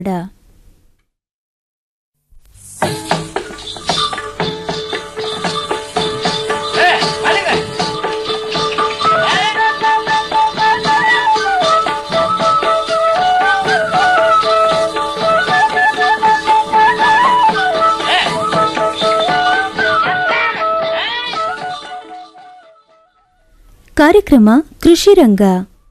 ಕಾರ್ಯಕ್ರಮ ಕೃಷಿ ರಂಗ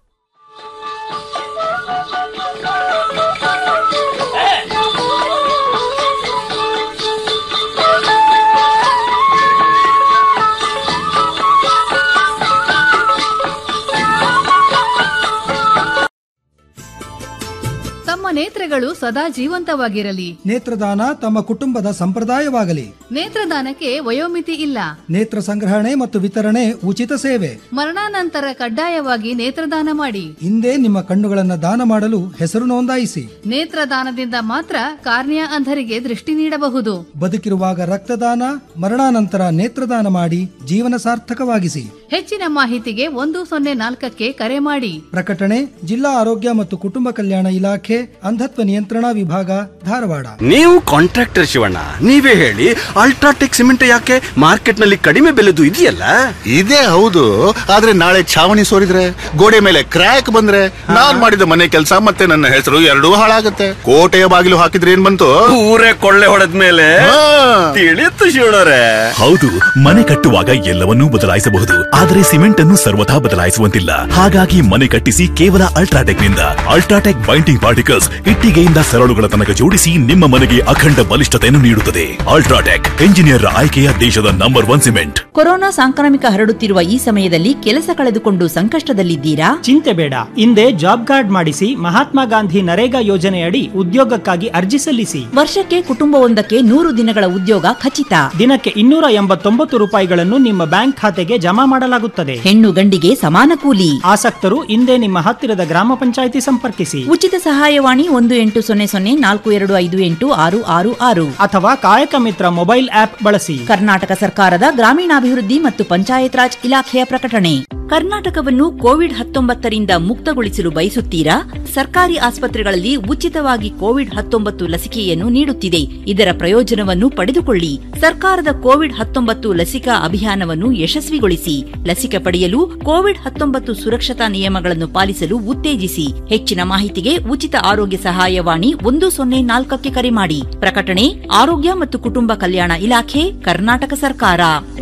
ತಮ್ಮ ನೇತ್ರಗಳು ಸದಾ ಜೀವಂತವಾಗಿರಲಿ ನೇತ್ರದಾನ ತಮ್ಮ ಕುಟುಂಬದ ಸಂಪ್ರದಾಯವಾಗಲಿ ನೇತ್ರದಾನಕ್ಕೆ ವಯೋಮಿತಿ ಇಲ್ಲ ನೇತ್ರ ಸಂಗ್ರಹಣೆ ಮತ್ತು ವಿತರಣೆ ಉಚಿತ ಸೇವೆ ಮರಣಾನಂತರ ಕಡ್ಡಾಯವಾಗಿ ನೇತ್ರದಾನ ಮಾಡಿ ಇಂದೇ ನಿಮ್ಮ ಕಣ್ಣುಗಳನ್ನು ದಾನ ಮಾಡಲು ಹೆಸರು ನೋಂದಾಯಿಸಿ ನೇತ್ರದಾನದಿಂದ ಮಾತ್ರ ಕಾರ್ನಿಯ ಅಂಧರಿಗೆ ದೃಷ್ಟಿ ನೀಡಬಹುದು ಬದುಕಿರುವಾಗ ರಕ್ತದಾನ ಮರಣಾನಂತರ ನೇತ್ರದಾನ ಮಾಡಿ ಜೀವನ ಸಾರ್ಥಕವಾಗಿಸಿ ಹೆಚ್ಚಿನ ಮಾಹಿತಿಗೆ ಒಂದು ಸೊನ್ನೆ ನಾಲ್ಕಕ್ಕೆ ಕರೆ ಮಾಡಿ ಪ್ರಕಟಣೆ ಜಿಲ್ಲಾ ಆರೋಗ್ಯ ಮತ್ತು ಕುಟುಂಬ ಕಲ್ಯಾಣ ಇಲಾಖೆ ಅಂಧತ್ವ ನಿಯಂತ್ರಣಾ ವಿಭಾಗ ಧಾರವಾಡ ನೀವು ಕಾಂಟ್ರಾಕ್ಟರ್ ಶಿವಣ್ಣ ನೀವೇ ಹೇಳಿ ಅಲ್ಟ್ರಾಟೆಕ್ ಸಿಮೆಂಟ್ ಯಾಕೆ ಮಾರ್ಕೆಟ್ ನಲ್ಲಿ ಕಡಿಮೆ ಬೆಲೆದು ಇದೆಯಲ್ಲ ಇದೇ ಹೌದು ಆದ್ರೆ ನಾಳೆ ಛಾವಣಿ ಸೋರಿದ್ರೆ ಗೋಡೆ ಮೇಲೆ ಕ್ರ್ಯಾಕ್ ಬಂದ್ರೆ ನಾನ್ ಮಾಡಿದ ಮನೆ ಕೆಲಸ ಮತ್ತೆ ನನ್ನ ಹೆಸರು ಎರಡೂ ಹಾಳಾಗತ್ತೆ ಕೋಟೆಯ ಬಾಗಿಲು ಹಾಕಿದ್ರೆ ಏನ್ ಬಂತು ಊರೇ ಕೊಳ್ಳೆ ಹೊಡೆದ ಮೇಲೆ ಹಾ. ತಿಳಿಯುತ್ತು ಶಿವಣ್ಣರೇ ಹೌದು ಮನೆ ಕಟ್ಟುವಾಗ ಎಲ್ಲವನ್ನೂ ಬದಲಾಯಿಸಬಹುದು ಆದರೆ ಸಿಮೆಂಟ್ ಅನ್ನು ಸರ್ವಥಾ ಬದಲಾಯಿಸುವಂತಿಲ್ಲ ಹಾಗಾಗಿ ಮನೆ ಕಟ್ಟಿಸಿ ಕೇವಲ ಅಲ್ಟ್ರಾಟೆಕ್ ನಿಂದ ಅಲ್ಟ್ರಾಟೆಕ್ ಬೈಂಡಿಂಗ್ ಪಾರ್ಟಿಕಲ್ಸ್ ಇಟ್ಟಿಗೆಯಿಂದ ಸರಳುಗಳ ತನಕ ಜೋಡಿಸಿ ನಿಮ್ಮ ಮನೆಗೆ ಅಖಂಡ ಬಲಿಷ್ಠತೆಯನ್ನು ನೀಡುತ್ತದೆ ಅಲ್ಟ್ರಾಟೆಕ್ ಎಂಜಿನಿಯರ್ ಆಯ್ಕೆಯ ದೇಶದ ನಂಬರ್ ಒನ್ ಸಿಮೆಂಟ್ ಕೊರೋನಾ ಸಾಂಕ್ರಾಮಿಕ ಹರಡುತ್ತಿರುವ ಈ ಸಮಯದಲ್ಲಿ ಕೆಲಸ ಕಳೆದುಕೊಂಡು ಸಂಕಷ್ಟದಲ್ಲಿದ್ದೀರಾ ಚಿಂತೆ ಬೇಡ ಹಿಂದೆ ಜಾಬ್ ಕಾರ್ಡ್ ಮಾಡಿಸಿ ಮಹಾತ್ಮ ಗಾಂಧಿ ನರೇಗಾ ಯೋಜನೆಯಡಿ ಉದ್ಯೋಗಕ್ಕಾಗಿ ಅರ್ಜಿ ಸಲ್ಲಿಸಿ ವರ್ಷಕ್ಕೆ ಕುಟುಂಬವೊಂದಕ್ಕೆ ನೂರು ದಿನಗಳ ಉದ್ಯೋಗ ಖಚಿತ ದಿನಕ್ಕೆ ಇನ್ನೂರ ಎಂಬತ್ತೊಂಬತ್ತು ರೂಪಾಯಿಗಳನ್ನು ನಿಮ್ಮ ಬ್ಯಾಂಕ್ ಖಾತೆಗೆ ಜಮಾ ಮಾಡಲಾಗುತ್ತದೆ ಹೆಣ್ಣು ಗಂಡಿಗೆ ಸಮಾನ ಕೂಲಿ ಆಸಕ್ತರು ಹಿಂದೆ ನಿಮ್ಮ ಹತ್ತಿರದ ಗ್ರಾಮ ಪಂಚಾಯಿತಿ ಸಂಪರ್ಕಿಸಿ ಉಚಿತ ಸಹಾಯವಾಣಿ ಒಂದು ಎಂಟು ಸೊನ್ನೆ ಸೊನ್ನೆ ನಾಲ್ಕು ಎರಡು ಐದು ಎಂಟು ಆರು ಆರು ಆರು ಅಥವಾ ಕಾಯಕ ಮಿತ್ರ ಮೊಬೈಲ್ ಆಪ್ ಬಳಸಿ ಕರ್ನಾಟಕ ಸರ್ಕಾರದ ಗ್ರಾಮೀಣಾಭಿವೃದ್ಧಿ ಮತ್ತು ಪಂಚಾಯತ್ ರಾಜ್ ಇಲಾಖೆಯ ಪ್ರಕಟಣೆ ಕರ್ನಾಟಕವನ್ನು ಕೋವಿಡ್ ಹತ್ತೊಂಬತ್ತರಿಂದ ಮುಕ್ತಗೊಳಿಸಲು ಬಯಸುತ್ತೀರಾ ಸರ್ಕಾರಿ ಆಸ್ಪತ್ರೆಗಳಲ್ಲಿ ಉಚಿತವಾಗಿ ಕೋವಿಡ್ ಹತ್ತೊಂಬತ್ತು ಲಸಿಕೆಯನ್ನು ನೀಡುತ್ತಿದೆ ಇದರ ಪ್ರಯೋಜನವನ್ನು ಪಡೆದುಕೊಳ್ಳಿ ಸರ್ಕಾರದ ಕೋವಿಡ್ ಹತ್ತೊಂಬತ್ತು ಲಸಿಕಾ ಅಭಿಯಾನವನ್ನು ಯಶಸ್ವಿಗೊಳಿಸಿ ಲಸಿಕೆ ಪಡೆಯಲು ಕೋವಿಡ್ ಹತ್ತೊಂಬತ್ತು ಸುರಕ್ಷತಾ ನಿಯಮಗಳನ್ನು ಪಾಲಿಸಲು ಉತ್ತೇಜಿಸಿ ಹೆಚ್ಚಿನ ಮಾಹಿತಿಗೆ ಉಚಿತ ಆರೋಗ್ಯ ಸಹಾಯವಾಣಿ ಒಂದು ಸೊನ್ನೆ ನಾಲ್ಕಕ್ಕೆ ಕರೆ ಮಾಡಿ ಪ್ರಕಟಣೆ ಆರೋಗ್ಯ ಮತ್ತು ಕುಟುಂಬ ಕಲ್ಯಾಣ ಇಲಾಖೆ ಕರ್ನಾಟಕ ಸರ್ಕಾರ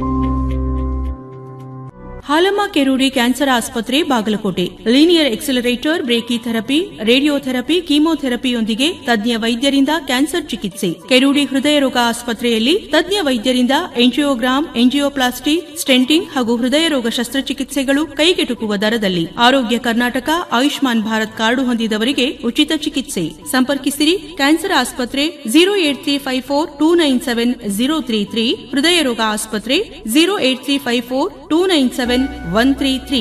ಹಾಲಮ್ಮ ಕೆರೂರಿ ಕ್ಯಾನ್ಸರ್ ಆಸ್ಪತ್ರೆ Bagalkote linear accelerator brachytherapy radiotherapy ಕೀಮೋಥೆರಪಿಯೊಂದಿಗೆ ತಜ್ಞ ವೈದ್ಯರಿಂದ ಕ್ಯಾನ್ಸರ್ ಚಿಕಿತ್ಸೆ ಕೆರೂರಿ ಹೃದಯ ರೋಗ ಆಸ್ಪತ್ರೆಯಲ್ಲಿ ತಜ್ಞ ವೈದ್ಯರಿಂದ ಎಂಜಿಯೋಗ್ರಾಮ್ ಎಂಜಿಯೋಪ್ಲಾಸ್ಟಿ ಸ್ಟೆಂಟಿಂಗ್ ಹಾಗೂ ಹೃದಯ ರೋಗ ಶಸ್ತ್ರಚಿಕಿತ್ಸೆಗಳು ಕೈಗೆಟುಕುವ ದರದಲ್ಲಿ ಆರೋಗ್ಯ ಕರ್ನಾಟಕ ಆಯುಷ್ಮಾನ್ ಭಾರತ್ ಕಾರ್ಡು ಹೊಂದಿದವರಿಗೆ ಉಚಿತ ಚಿಕಿತ್ಸೆ ಸಂಪರ್ಕಿಸಿರಿ ಕ್ಯಾನ್ಸರ್ ಆಸ್ಪತ್ರೆ zero eight three five four two nine seven zero three three ಹೃದಯ ರೋಗ ಆಸ್ಪತ್ರೆ zero eight three five four two nine seven one three three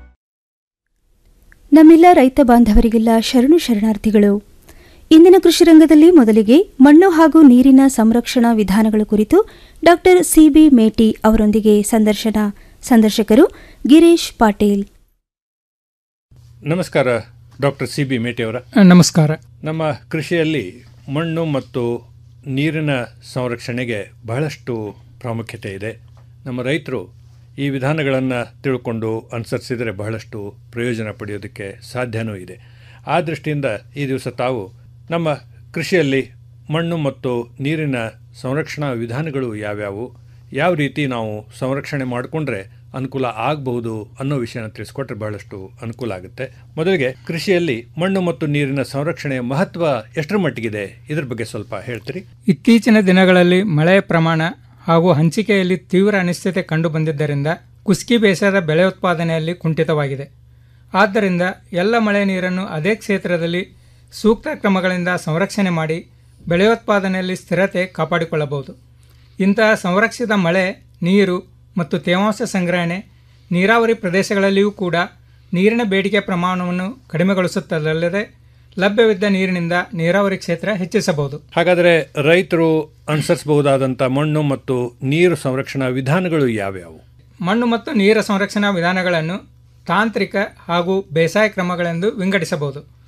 ನಮ್ಮೆಲ್ಲ ರೈತ ಬಾಂಧವರಿಗೆಲ್ಲ ಶರಣು ಶರಣಾರ್ಥಿಗಳು ಇಂದಿನ ಕೃಷಿ ರಂಗದಲ್ಲಿ ಮೊದಲಿಗೆ ಮಣ್ಣು ಹಾಗೂ ನೀರಿನ ಸಂರಕ್ಷಣಾ ವಿಧಾನಗಳ ಕುರಿತು ಡಾಕ್ಟರ್ ಸಿಬಿ ಮೇಟಿ ಅವರೊಂದಿಗೆ ಸಂದರ್ಶನ ಸಂದರ್ಶಕರು ಗಿರೀಶ್ ಪಾಟೀಲ್ ನಮಸ್ಕಾರ ಡಾಕ್ಟರ್ ಸಿ ಬಿ ಮೇಟಿಯವರ ನಮಸ್ಕಾರ ನಮ್ಮ ಕೃಷಿಯಲ್ಲಿ ಮಣ್ಣು ಮತ್ತು ನೀರಿನ ಸಂರಕ್ಷಣೆಗೆ ಬಹಳಷ್ಟು ಪ್ರಾಮುಖ್ಯತೆ ಇದೆ ನಮ್ಮ ರೈತರು ಈ ವಿಧಾನಗಳನ್ನು ತಿಳ್ಕೊಂಡು ಅನುಸರಿಸಿದರೆ ಬಹಳಷ್ಟು ಪ್ರಯೋಜನ ಪಡೆಯೋದಕ್ಕೆ ಸಾಧ್ಯನೂ ಇದೆ ಆ ದೃಷ್ಟಿಯಿಂದ ಈ ದಿವಸ ತಾವು ನಮ್ಮ ಕೃಷಿಯಲ್ಲಿ ಮಣ್ಣು ಮತ್ತು ನೀರಿನ ಸಂರಕ್ಷಣಾ ವಿಧಾನಗಳು ಯಾವ್ಯಾವು ಯಾವ ರೀತಿ ನಾವು ಸಂರಕ್ಷಣೆ ಮಾಡಿಕೊಂಡ್ರೆ ಅನುಕೂಲ ಆಗಬಹುದು ಅನ್ನೋ ವಿಷಯನ ತಿಳಿಸ್ಕೊಟ್ರೆ ಬಹಳಷ್ಟು ಅನುಕೂಲ ಆಗುತ್ತೆ ಮೊದಲಿಗೆ ಕೃಷಿಯಲ್ಲಿ ಮಣ್ಣು ಮತ್ತು ನೀರಿನ ಸಂರಕ್ಷಣೆಯ ಮಹತ್ವ ಎಷ್ಟರ ಮಟ್ಟಿಗಿದೆ ಇದ್ರ ಬಗ್ಗೆ ಸ್ವಲ್ಪ ಹೇಳ್ತೀರಿ ಇತ್ತೀಚಿನ ದಿನಗಳಲ್ಲಿ ಮಳೆಯ ಪ್ರಮಾಣ ಹಾಗೂ ಹಂಚಿಕೆಯಲ್ಲಿ ತೀವ್ರ ಅನಿಶ್ಚಿತೆ ಕಂಡುಬಂದಿದ್ದರಿಂದ ಕುಸ್ಕಿ ಬೇಸಾಯದ ಬೆಳೆ ಉತ್ಪಾದನೆಯಲ್ಲಿ ಕುಂಠಿತವಾಗಿದೆ ಆದ್ದರಿಂದ ಎಲ್ಲ ಮಳೆ ನೀರನ್ನು ಅದೇ ಕ್ಷೇತ್ರದಲ್ಲಿ ಸೂಕ್ತ ಕ್ರಮಗಳಿಂದ ಸಂರಕ್ಷಣೆ ಮಾಡಿ ಬೆಳೆಯೋತ್ಪಾದನೆಯಲ್ಲಿ ಸ್ಥಿರತೆ ಕಾಪಾಡಿಕೊಳ್ಳಬಹುದು ಇಂತಹ ಸಂರಕ್ಷಿತ ಮಳೆ ನೀರು ಮತ್ತು ತೇವಾಂಶ ಸಂಗ್ರಹಣೆ ನೀರಾವರಿ ಪ್ರದೇಶಗಳಲ್ಲಿಯೂ ಕೂಡ ನೀರಿನ ಬೇಡಿಕೆ ಪ್ರಮಾಣವನ್ನು ಕಡಿಮೆಗೊಳಿಸುತ್ತದಲ್ಲದೆ ಲಭ್ಯವಿದ್ದ ನೀರಿನಿಂದ ನೀರಾವರಿ ಕ್ಷೇತ್ರ ಹೆಚ್ಚಿಸಬಹುದು ಹಾಗಾದರೆ ರೈತರು ಅನುಸರಿಸಬಹುದಾದಂಥ ಮಣ್ಣು ಮತ್ತು ನೀರು ಸಂರಕ್ಷಣಾ ವಿಧಾನಗಳು ಯಾವ್ಯಾವು ಮಣ್ಣು ಮತ್ತು ನೀರ ಸಂರಕ್ಷಣಾ ವಿಧಾನಗಳನ್ನು ತಾಂತ್ರಿಕ ಹಾಗೂ ಬೇಸಾಯ ಕ್ರಮಗಳೆಂದು ವಿಂಗಡಿಸಬಹುದು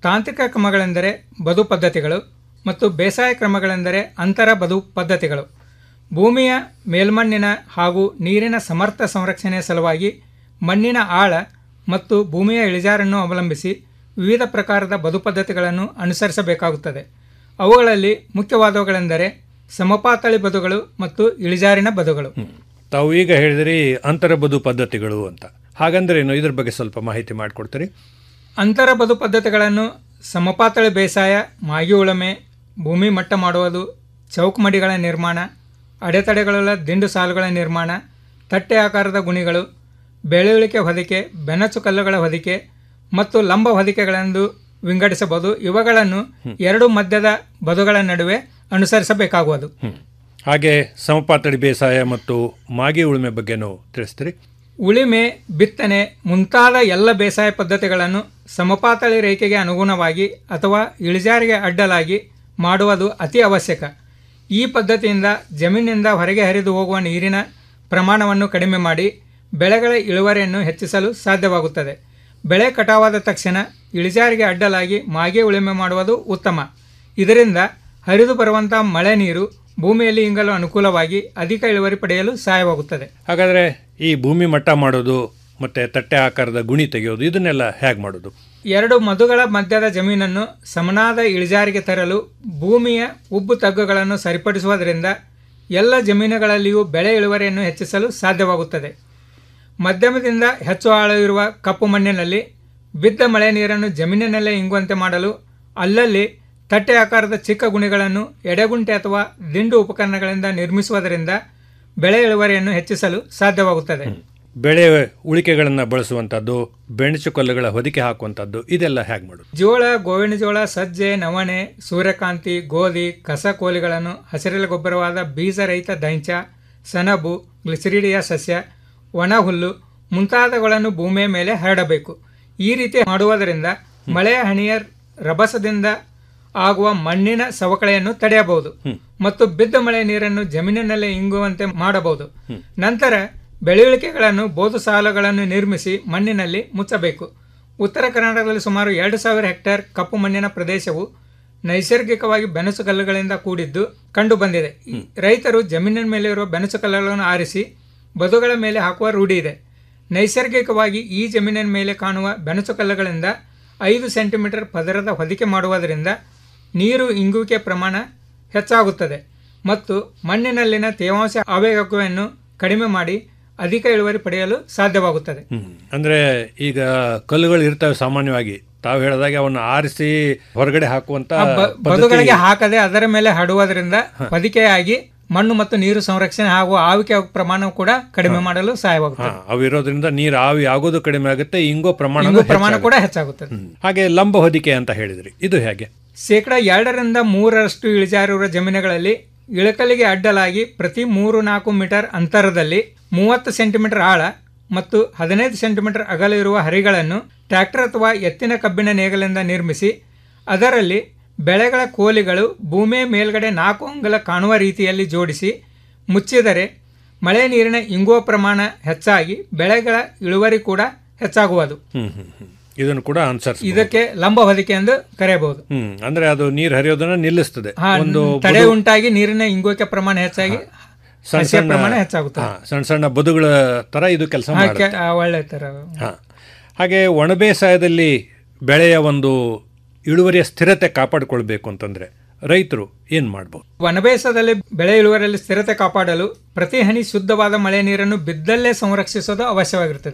ತಾಂತ್ರಿಕ ಕ್ರಮಗಳೆಂದರೆ ಬದು ಪದ್ಧತಿಗಳು ಮತ್ತು ಬೇಸಾಯ ಕ್ರಮಗಳೆಂದರೆ ಅಂತರ ಬದು ಪದ್ಧತಿಗಳು ಭೂಮಿಯ ಮೇಲ್ಮಣ್ಣಿನ ಹಾಗೂ ನೀರಿನ ಸಮರ್ಥ ಸಂರಕ್ಷಣೆಯ ಸಲುವಾಗಿ ಮಣ್ಣಿನ ಆಳ ಮತ್ತು ಭೂಮಿಯ ಇಳಿಜಾರನ್ನು ಅವಲಂಬಿಸಿ ವಿವಿಧ ಪ್ರಕಾರದ ಬದು ಪದ್ಧತಿಗಳನ್ನು ಅನುಸರಿಸಬೇಕಾಗುತ್ತದೆ ಅವುಗಳಲ್ಲಿ ಮುಖ್ಯವಾದವುಗಳೆಂದರೆ ಸಮಪಾತಳಿ ಬದುಗಳು ಮತ್ತು ಇಳಿಜಾರಿನ ಬದುಗಳು ತಾವು ಈಗ ಹೇಳಿದ್ರಿ ಅಂತರ ಬದು ಪದ್ಧತಿಗಳು ಅಂತ ಹಾಗಂದ್ರೇನು ಇದ್ರ ಬಗ್ಗೆ ಸ್ವಲ್ಪ ಮಾಹಿತಿ ಮಾಡಿಕೊಡ್ತೀರಿ ಅಂತರ ಬದು ಪದ್ಧತಿಗಳನ್ನು ಸಮಪಾತಳಿ ಬೇಸಾಯ ಮಾಗಿ ಉಳುಮೆ ಭೂಮಿ ಮಟ್ಟ ಮಾಡುವುದು ಚೌಕಮಡಿಗಳ ನಿರ್ಮಾಣ ಅಡೆತಡೆಗಳುಳ್ಳ ದಿಂಡು ಸಾಲುಗಳ ನಿರ್ಮಾಣ ತಟ್ಟೆ ಆಕಾರದ ಗುಣಿಗಳು ಬೆಳೆಯುಳಿಕೆ ಹೊದಿಕೆ ಬೆನಚು ಕಲ್ಲುಗಳ ಹೊದಿಕೆ ಮತ್ತು ಲಂಬ ಹೊದಿಕೆಗಳೆಂದು ವಿಂಗಡಿಸಬಹುದು ಇವುಗಳನ್ನು ಎರಡು ಮಧ್ಯದ ಬದುಗಳ ನಡುವೆ ಅನುಸರಿಸಬೇಕಾಗುವುದು ಹಾಗೆ ಸಮಪಾತಳಿ ಬೇಸಾಯ ಮತ್ತು ಮಾಗಿ ಉಳುಮೆ ಬಗ್ಗೆನೂ ತಿಳಿಸ್ತೀರಿ ಉಳಿಮೆ ಬಿತ್ತನೆ ಮುಂತಾದ ಎಲ್ಲ ಬೇಸಾಯ ಪದ್ಧತಿಗಳನ್ನು ಸಮಪಾತಳಿ ರೇಖೆಗೆ ಅನುಗುಣವಾಗಿ ಅಥವಾ ಇಳಿಜಾರಿಗೆ ಅಡ್ಡಲಾಗಿ ಮಾಡುವುದು ಅತಿ ಅವಶ್ಯಕ ಈ ಪದ್ಧತಿಯಿಂದ ಜಮೀನಿನಿಂದ ಹೊರಗೆ ಹರಿದು ಹೋಗುವ ನೀರಿನ ಪ್ರಮಾಣವನ್ನು ಕಡಿಮೆ ಮಾಡಿ ಬೆಳೆಗಳ ಇಳುವರಿಯನ್ನು ಹೆಚ್ಚಿಸಲು ಸಾಧ್ಯವಾಗುತ್ತದೆ ಬೆಳೆ ಕಟಾವಾದ ತಕ್ಷಣ ಇಳಿಜಾರಿಗೆ ಅಡ್ಡಲಾಗಿ ಮಾಗೆ ಉಳುಮೆ ಮಾಡುವುದು ಉತ್ತಮ ಇದರಿಂದ ಹರಿದು ಬರುವಂಥ ಮಳೆ ನೀರು ಭೂಮಿಯಲ್ಲಿ ಇಂಗಲು ಅನುಕೂಲವಾಗಿ ಅಧಿಕ ಇಳುವರಿ ಪಡೆಯಲು ಸಹಾಯವಾಗುತ್ತದೆ ಹಾಗಾದರೆ ಈ ಭೂಮಿ ಮಟ್ಟ ಮಾಡೋದು ಮತ್ತು ತಟ್ಟೆ ಆಕಾರದ ಗುಣಿ ತೆಗೆಯೋದು ಇದನ್ನೆಲ್ಲ ಹೇಗೆ ಮಾಡೋದು ಎರಡು ಮಧುಗಳ ಮಧ್ಯದ ಜಮೀನನ್ನು ಸಮನಾದ ಇಳಿಜಾರಿಗೆ ತರಲು ಭೂಮಿಯ ಉಬ್ಬು ತಗ್ಗುಗಳನ್ನು ಸರಿಪಡಿಸುವುದರಿಂದ ಎಲ್ಲ ಜಮೀನುಗಳಲ್ಲಿಯೂ ಬೆಳೆ ಇಳುವರಿಯನ್ನು ಹೆಚ್ಚಿಸಲು ಸಾಧ್ಯವಾಗುತ್ತದೆ ಮಧ್ಯಮದಿಂದ ಹೆಚ್ಚು ಆಳವಿರುವ ಕಪ್ಪು ಮಣ್ಣಿನಲ್ಲಿ ಬಿದ್ದ ಮಳೆ ನೀರನ್ನು ಜಮೀನಿನಲ್ಲೇ ಇಂಗುವಂತೆ ಮಾಡಲು ಅಲ್ಲಲ್ಲಿ ತಟ್ಟೆ ಆಕಾರದ ಚಿಕ್ಕ ಗುಣಿಗಳನ್ನು ಎಡೆಗುಂಟೆ ಅಥವಾ ದಿಂಡು ಉಪಕರಣಗಳಿಂದ ನಿರ್ಮಿಸುವುದರಿಂದ ಬೆಳೆ ಇಳುವರಿಯನ್ನು ಹೆಚ್ಚಿಸಲು ಸಾಧ್ಯವಾಗುತ್ತದೆ ಬೆಳೆ ಉಳಿಕೆಗಳನ್ನು ಬಳಸುವಂಥದ್ದು ಬೆಣಚು ಕಲ್ಲುಗಳ ಹೊದಿಕೆ ಹಾಕುವಂಥದ್ದು ಇದೆಲ್ಲ ಹೇಗೆ ಮಾಡೋದು ಜೋಳ ಗೋವಿನ ಜೋಳ ಸಜ್ಜೆ ನವಣೆ ಸೂರ್ಯಕಾಂತಿ ಗೋಧಿ ಕಸ ಕೋಲಿಗಳನ್ನು ಹಸಿರೆಲೆ ಗೊಬ್ಬರವಾದ ಬೀಜರಹಿತ ದೈಂಚ ಸೆಣಬು ಗ್ಲಿಸರಿಡಿಯ ಸಸ್ಯ ಒಣ ಹುಲ್ಲು ಮುಂತಾದವುಗಳನ್ನು ಭೂಮಿಯ ಮೇಲೆ ಹರಡಬೇಕು ಈ ರೀತಿ ಮಾಡುವುದರಿಂದ ಮಳೆಯ ಹನಿಯ ರಭಸದಿಂದ ಆಗುವ ಮಣ್ಣಿನ ಸವಕಳಿಯನ್ನು ತಡೆಯಬಹುದು ಮತ್ತು ಬಿದ್ದ ಮಳೆ ನೀರನ್ನು ಜಮೀನಿನಲ್ಲೇ ಇಂಗುವಂತೆ ಮಾಡಬಹುದು ನಂತರ ಬೆಳೆಯುಳಿಕೆಗಳನ್ನು ಬೋದು ಸಾಲುಗಳನ್ನು ನಿರ್ಮಿಸಿ ಮಣ್ಣಿನಲ್ಲಿ ಮುಚ್ಚಬೇಕು ಉತ್ತರ ಕರ್ನಾಟಕದಲ್ಲಿ ಸುಮಾರು ಎರಡು ಸಾವಿರ ಹೆಕ್ಟೇರ್ ಕಪ್ಪು ಮಣ್ಣಿನ ಪ್ರದೇಶವು ನೈಸರ್ಗಿಕವಾಗಿ ಬೆನಸು ಕಲ್ಲುಗಳಿಂದ ಕೂಡಿದ್ದು ಕಂಡು ಬಂದಿದೆ ಈ ರೈತರು ಜಮೀನಿನ ಮೇಲೆ ಇರುವ ಬೆನಸು ಕಲ್ಲುಗಳನ್ನು ಆರಿಸಿ ಬದುಗಳ ಮೇಲೆ ಹಾಕುವ ರೂಢಿ ಇದೆ ನೈಸರ್ಗಿಕವಾಗಿ ಈ ಜಮೀನಿನ ಮೇಲೆ ಕಾಣುವ ಬೆನಸು ಕಲ್ಲುಗಳಿಂದ ಐದು ಸೆಂಟಿಮೀಟರ್ ಪದರದ ಹೊದಿಕೆ ಮಾಡುವುದರಿಂದ ನೀರು ಇಂಗುವಿಕೆ ಪ್ರಮಾಣ ಹೆಚ್ಚಾಗುತ್ತದೆ ಮತ್ತು ಮಣ್ಣಿನಲ್ಲಿನ ತೇವಾಂಶ ಆವೇಗವನ್ನು ಕಡಿಮೆ ಮಾಡಿ ಅಧಿಕ ಇಳುವರಿ ಪಡೆಯಲು ಸಾಧ್ಯವಾಗುತ್ತದೆ ಅಂದರೆ ಈಗ ಕಲ್ಲುಗಳು ಇರ್ತವೆ ಸಾಮಾನ್ಯವಾಗಿ ತಾವು ಹೇಳಿದಾಗೆ ಅವನ್ನ ಆರಿಸಿ ಹೊರಗಡೆ ಹಾಕುವಂತ ಆ ಬ- ಪದ್ಧತಿ- ಬದುಗಳಿಗೆ ಹಾಕದೆ ಅದರ ಮೇಲೆ ಹಡುವುದರಿಂದ ಹೊದಿಕೆಯಾಗಿ ಮಣ್ಣು ಮತ್ತು ನೀರು ಸಂರಕ್ಷಣೆ ಹಾಗೂ ಆವಿಕೆ ಪ್ರಮಾಣ ಕೂಡ ಕಡಿಮೆ ಮಾಡಲು ಹಾ, ಸಹಾಯವಾಗುತ್ತದೆ ಅವು ಇರೋದ್ರಿಂದ ನೀರು ಆವಿ ಆಗೋದು ಕಡಿಮೆ ಆಗುತ್ತೆ ಇಂಗೋ ಪ್ರಮಾಣ ಇಂಗು ಪ್ರಮಾಣ ಕೂಡ ಹೆಚ್ಚಾಗುತ್ತದೆ ಹಾಗೆ ಲಂಬ ಹೊದಿಕೆ ಅಂತ ಹೇಳಿದ್ರಿ ಇದು ಹೇಗೆ ಶೇಕಡ ಎರಡರಿಂದ ಮೂರರಷ್ಟು ಇಳಿಜಾರಿರುವ ಜಮೀನುಗಳಲ್ಲಿ ಇಳಕಲಿಗೆ ಅಡ್ಡಲಾಗಿ ಪ್ರತಿ ಮೂರು ನಾಲ್ಕು ಮೀಟರ್ ಅಂತರದಲ್ಲಿ ಮೂವತ್ತು ಸೆಂಟಿಮೀಟರ್ ಆಳ ಮತ್ತು ಹದಿನೈದು ಸೆಂಟಿಮೀಟರ್ ಅಗಲ ಇರುವ ಹರಿಗಳನ್ನು ಟ್ರ್ಯಾಕ್ಟರ್ ಅಥವಾ ಎತ್ತಿನ ಕಬ್ಬಿಣ ನೇಗಲಿಂದ ನಿರ್ಮಿಸಿ ಅದರಲ್ಲಿ ಬೆಳೆಗಳ ಕೋಲಿಗಳು ಭೂಮಿಯ ಮೇಲ್ಗಡೆ ನಾಲ್ಕು ಅಂಗುಲ ಕಾಣುವ ರೀತಿಯಲ್ಲಿ ಜೋಡಿಸಿ ಮುಚ್ಚಿದರೆ ಮಳೆ ನೀರಿನ ಇಂಗುವ ಪ್ರಮಾಣ ಹೆಚ್ಚಾಗಿ ಬೆಳೆಗಳ ಇಳುವರಿ ಕೂಡ ಹೆಚ್ಚಾಗುವುದು ಹ್ಮ್ ಹ್ಮ್ ಹ್ಮ್ ಇದನ್ನು ಕೂಡ ಅನುಸರಿಸ ಇದಕ್ಕೆ ಲಂಬ ಹೊದಿಕೆ ಎಂದು ಕರೆಯಬಹುದು ಹ್ಮ್ ಅಂದ್ರೆ ಅದು ನೀರು ಹರಿಯೋದನ್ನ ನಿಲ್ಲಿಸ್ತದೆ ಹಾ, ಒಂದು ತಡೆ ಬದು- ಉಂಟಾಗಿ ನೀರಿನ ಇಂಗುವಿಕೆ ಪ್ರಮಾಣ ಹೆಚ್ಚಾಗಿ ಸಣ್ಣ ಸಸ್ಯ ಸಣ್ಣ ಪ್ರಮಾಣ ಹೆಚ್ಚಾಗುತ್ತದೆ ಹಾ, ಸಣ್ಣ ಸಣ್ಣ ಬದುಗಳ ತರ ಇದು ಕೆಲಸ ಹಾ, ಮಾಡುತ್ತೆ ಕೆ- ಆ, ಒಳ್ಳೆ ತರ ಹಾ. ಹಾಗೆ ಒಣ ಬೇಸಾಯದಲ್ಲಿ ಬೆಳೆಯ ಒಂದು ಇಳುವರಿಯ ಸ್ಥಿರತೆ ಕಾಪಾಡಿಕೊಳ್ಬೇಕು ಅಂತಂದ್ರೆ ರೈತರು ಏನ್ ಮಾಡ್ಬೋದು ವನಬೇಸದಲ್ಲಿ ಬೆಳೆ ಇಳುವರಿಯಲ್ಲಿ ಸ್ಥಿರತೆ ಕಾಪಾಡಲು ಪ್ರತಿ ಹನಿ ಶುದ್ಧವಾದ ಮಳೆ ನೀರನ್ನು ಬಿದ್ದಲ್ಲೇ ಸಂರಕ್ಷಿಸೋದು ಅವಶ್ಯವಾಗಿರುತ್ತದೆ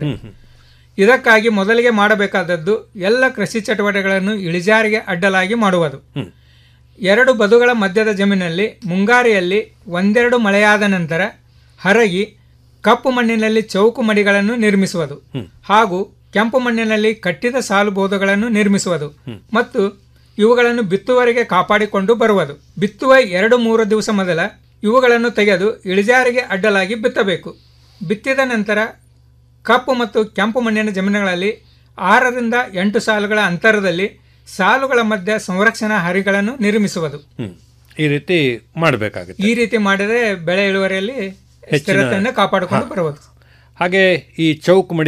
ಇದಕ್ಕಾಗಿ ಮೊದಲಿಗೆ ಮಾಡಬೇಕಾದದ್ದು ಎಲ್ಲ ಕೃಷಿ ಚಟುವಟಿಕೆಗಳನ್ನು ಇಳಿಜಾರಿಗೆ ಅಡ್ಡಲಾಗಿ ಮಾಡುವುದು ಎರಡು ಬದುಗಳ ಮಧ್ಯದ ಜಮೀನಲ್ಲಿ ಮುಂಗಾರಿಯಲ್ಲಿ ಒಂದೆರಡು ಮಳೆಯಾದ ನಂತರ ಹರಗಿ ಕಪ್ಪು ಮಣ್ಣಿನಲ್ಲಿ ಚೌಕು ಮಡಿಗಳನ್ನು ನಿರ್ಮಿಸುವುದು ಹಾಗೂ ಕೆಂಪು ಮಣ್ಣಿನಲ್ಲಿ ಕಟ್ಟಿದ ಸಾಲು ಬೋಧಗಳನ್ನು ನಿರ್ಮಿಸುವುದು ಮತ್ತು ಇವುಗಳನ್ನು ಬಿತ್ತುವರೆಗೆ ಕಾಪಾಡಿಕೊಂಡು ಬರುವುದು ಬಿತ್ತುವ ಎರಡು ಮೂರು ದಿವಸ ಮೊದಲ ಇವುಗಳನ್ನು ತೆಗೆದು ಇಳಿಜಾರಿಗೆ ಅಡ್ಡಲಾಗಿ ಬಿತ್ತಬೇಕು ಬಿತ್ತಿದ ನಂತರ ಕಪ್ಪು ಮತ್ತು ಕೆಂಪು ಮಣ್ಣಿನ ಜಮೀನುಗಳಲ್ಲಿ ಆರರಿಂದ ಎಂಟು ಸಾಲುಗಳ ಅಂತರದಲ್ಲಿ ಸಾಲುಗಳ ಮಧ್ಯೆ ಸಂರಕ್ಷಣಾ ಹರಿಗಳನ್ನು ನಿರ್ಮಿಸುವುದು ಹ್ಮ್ ಈ ರೀತಿ ಮಾಡಬೇಕಾಗುತ್ತೆ ಈ ರೀತಿ ಮಾಡಿದರೆ ಬೆಳೆ ಇಳುವರಿಯಲ್ಲಿ ಸ್ಥಿರತೆಯನ್ನು ಕಾಪಾಡಿಕೊಂಡು ಹಾ. ಬರಬಹುದು ಹಾಗೆ ಈ ಚೌಕ್ ಮಡಿ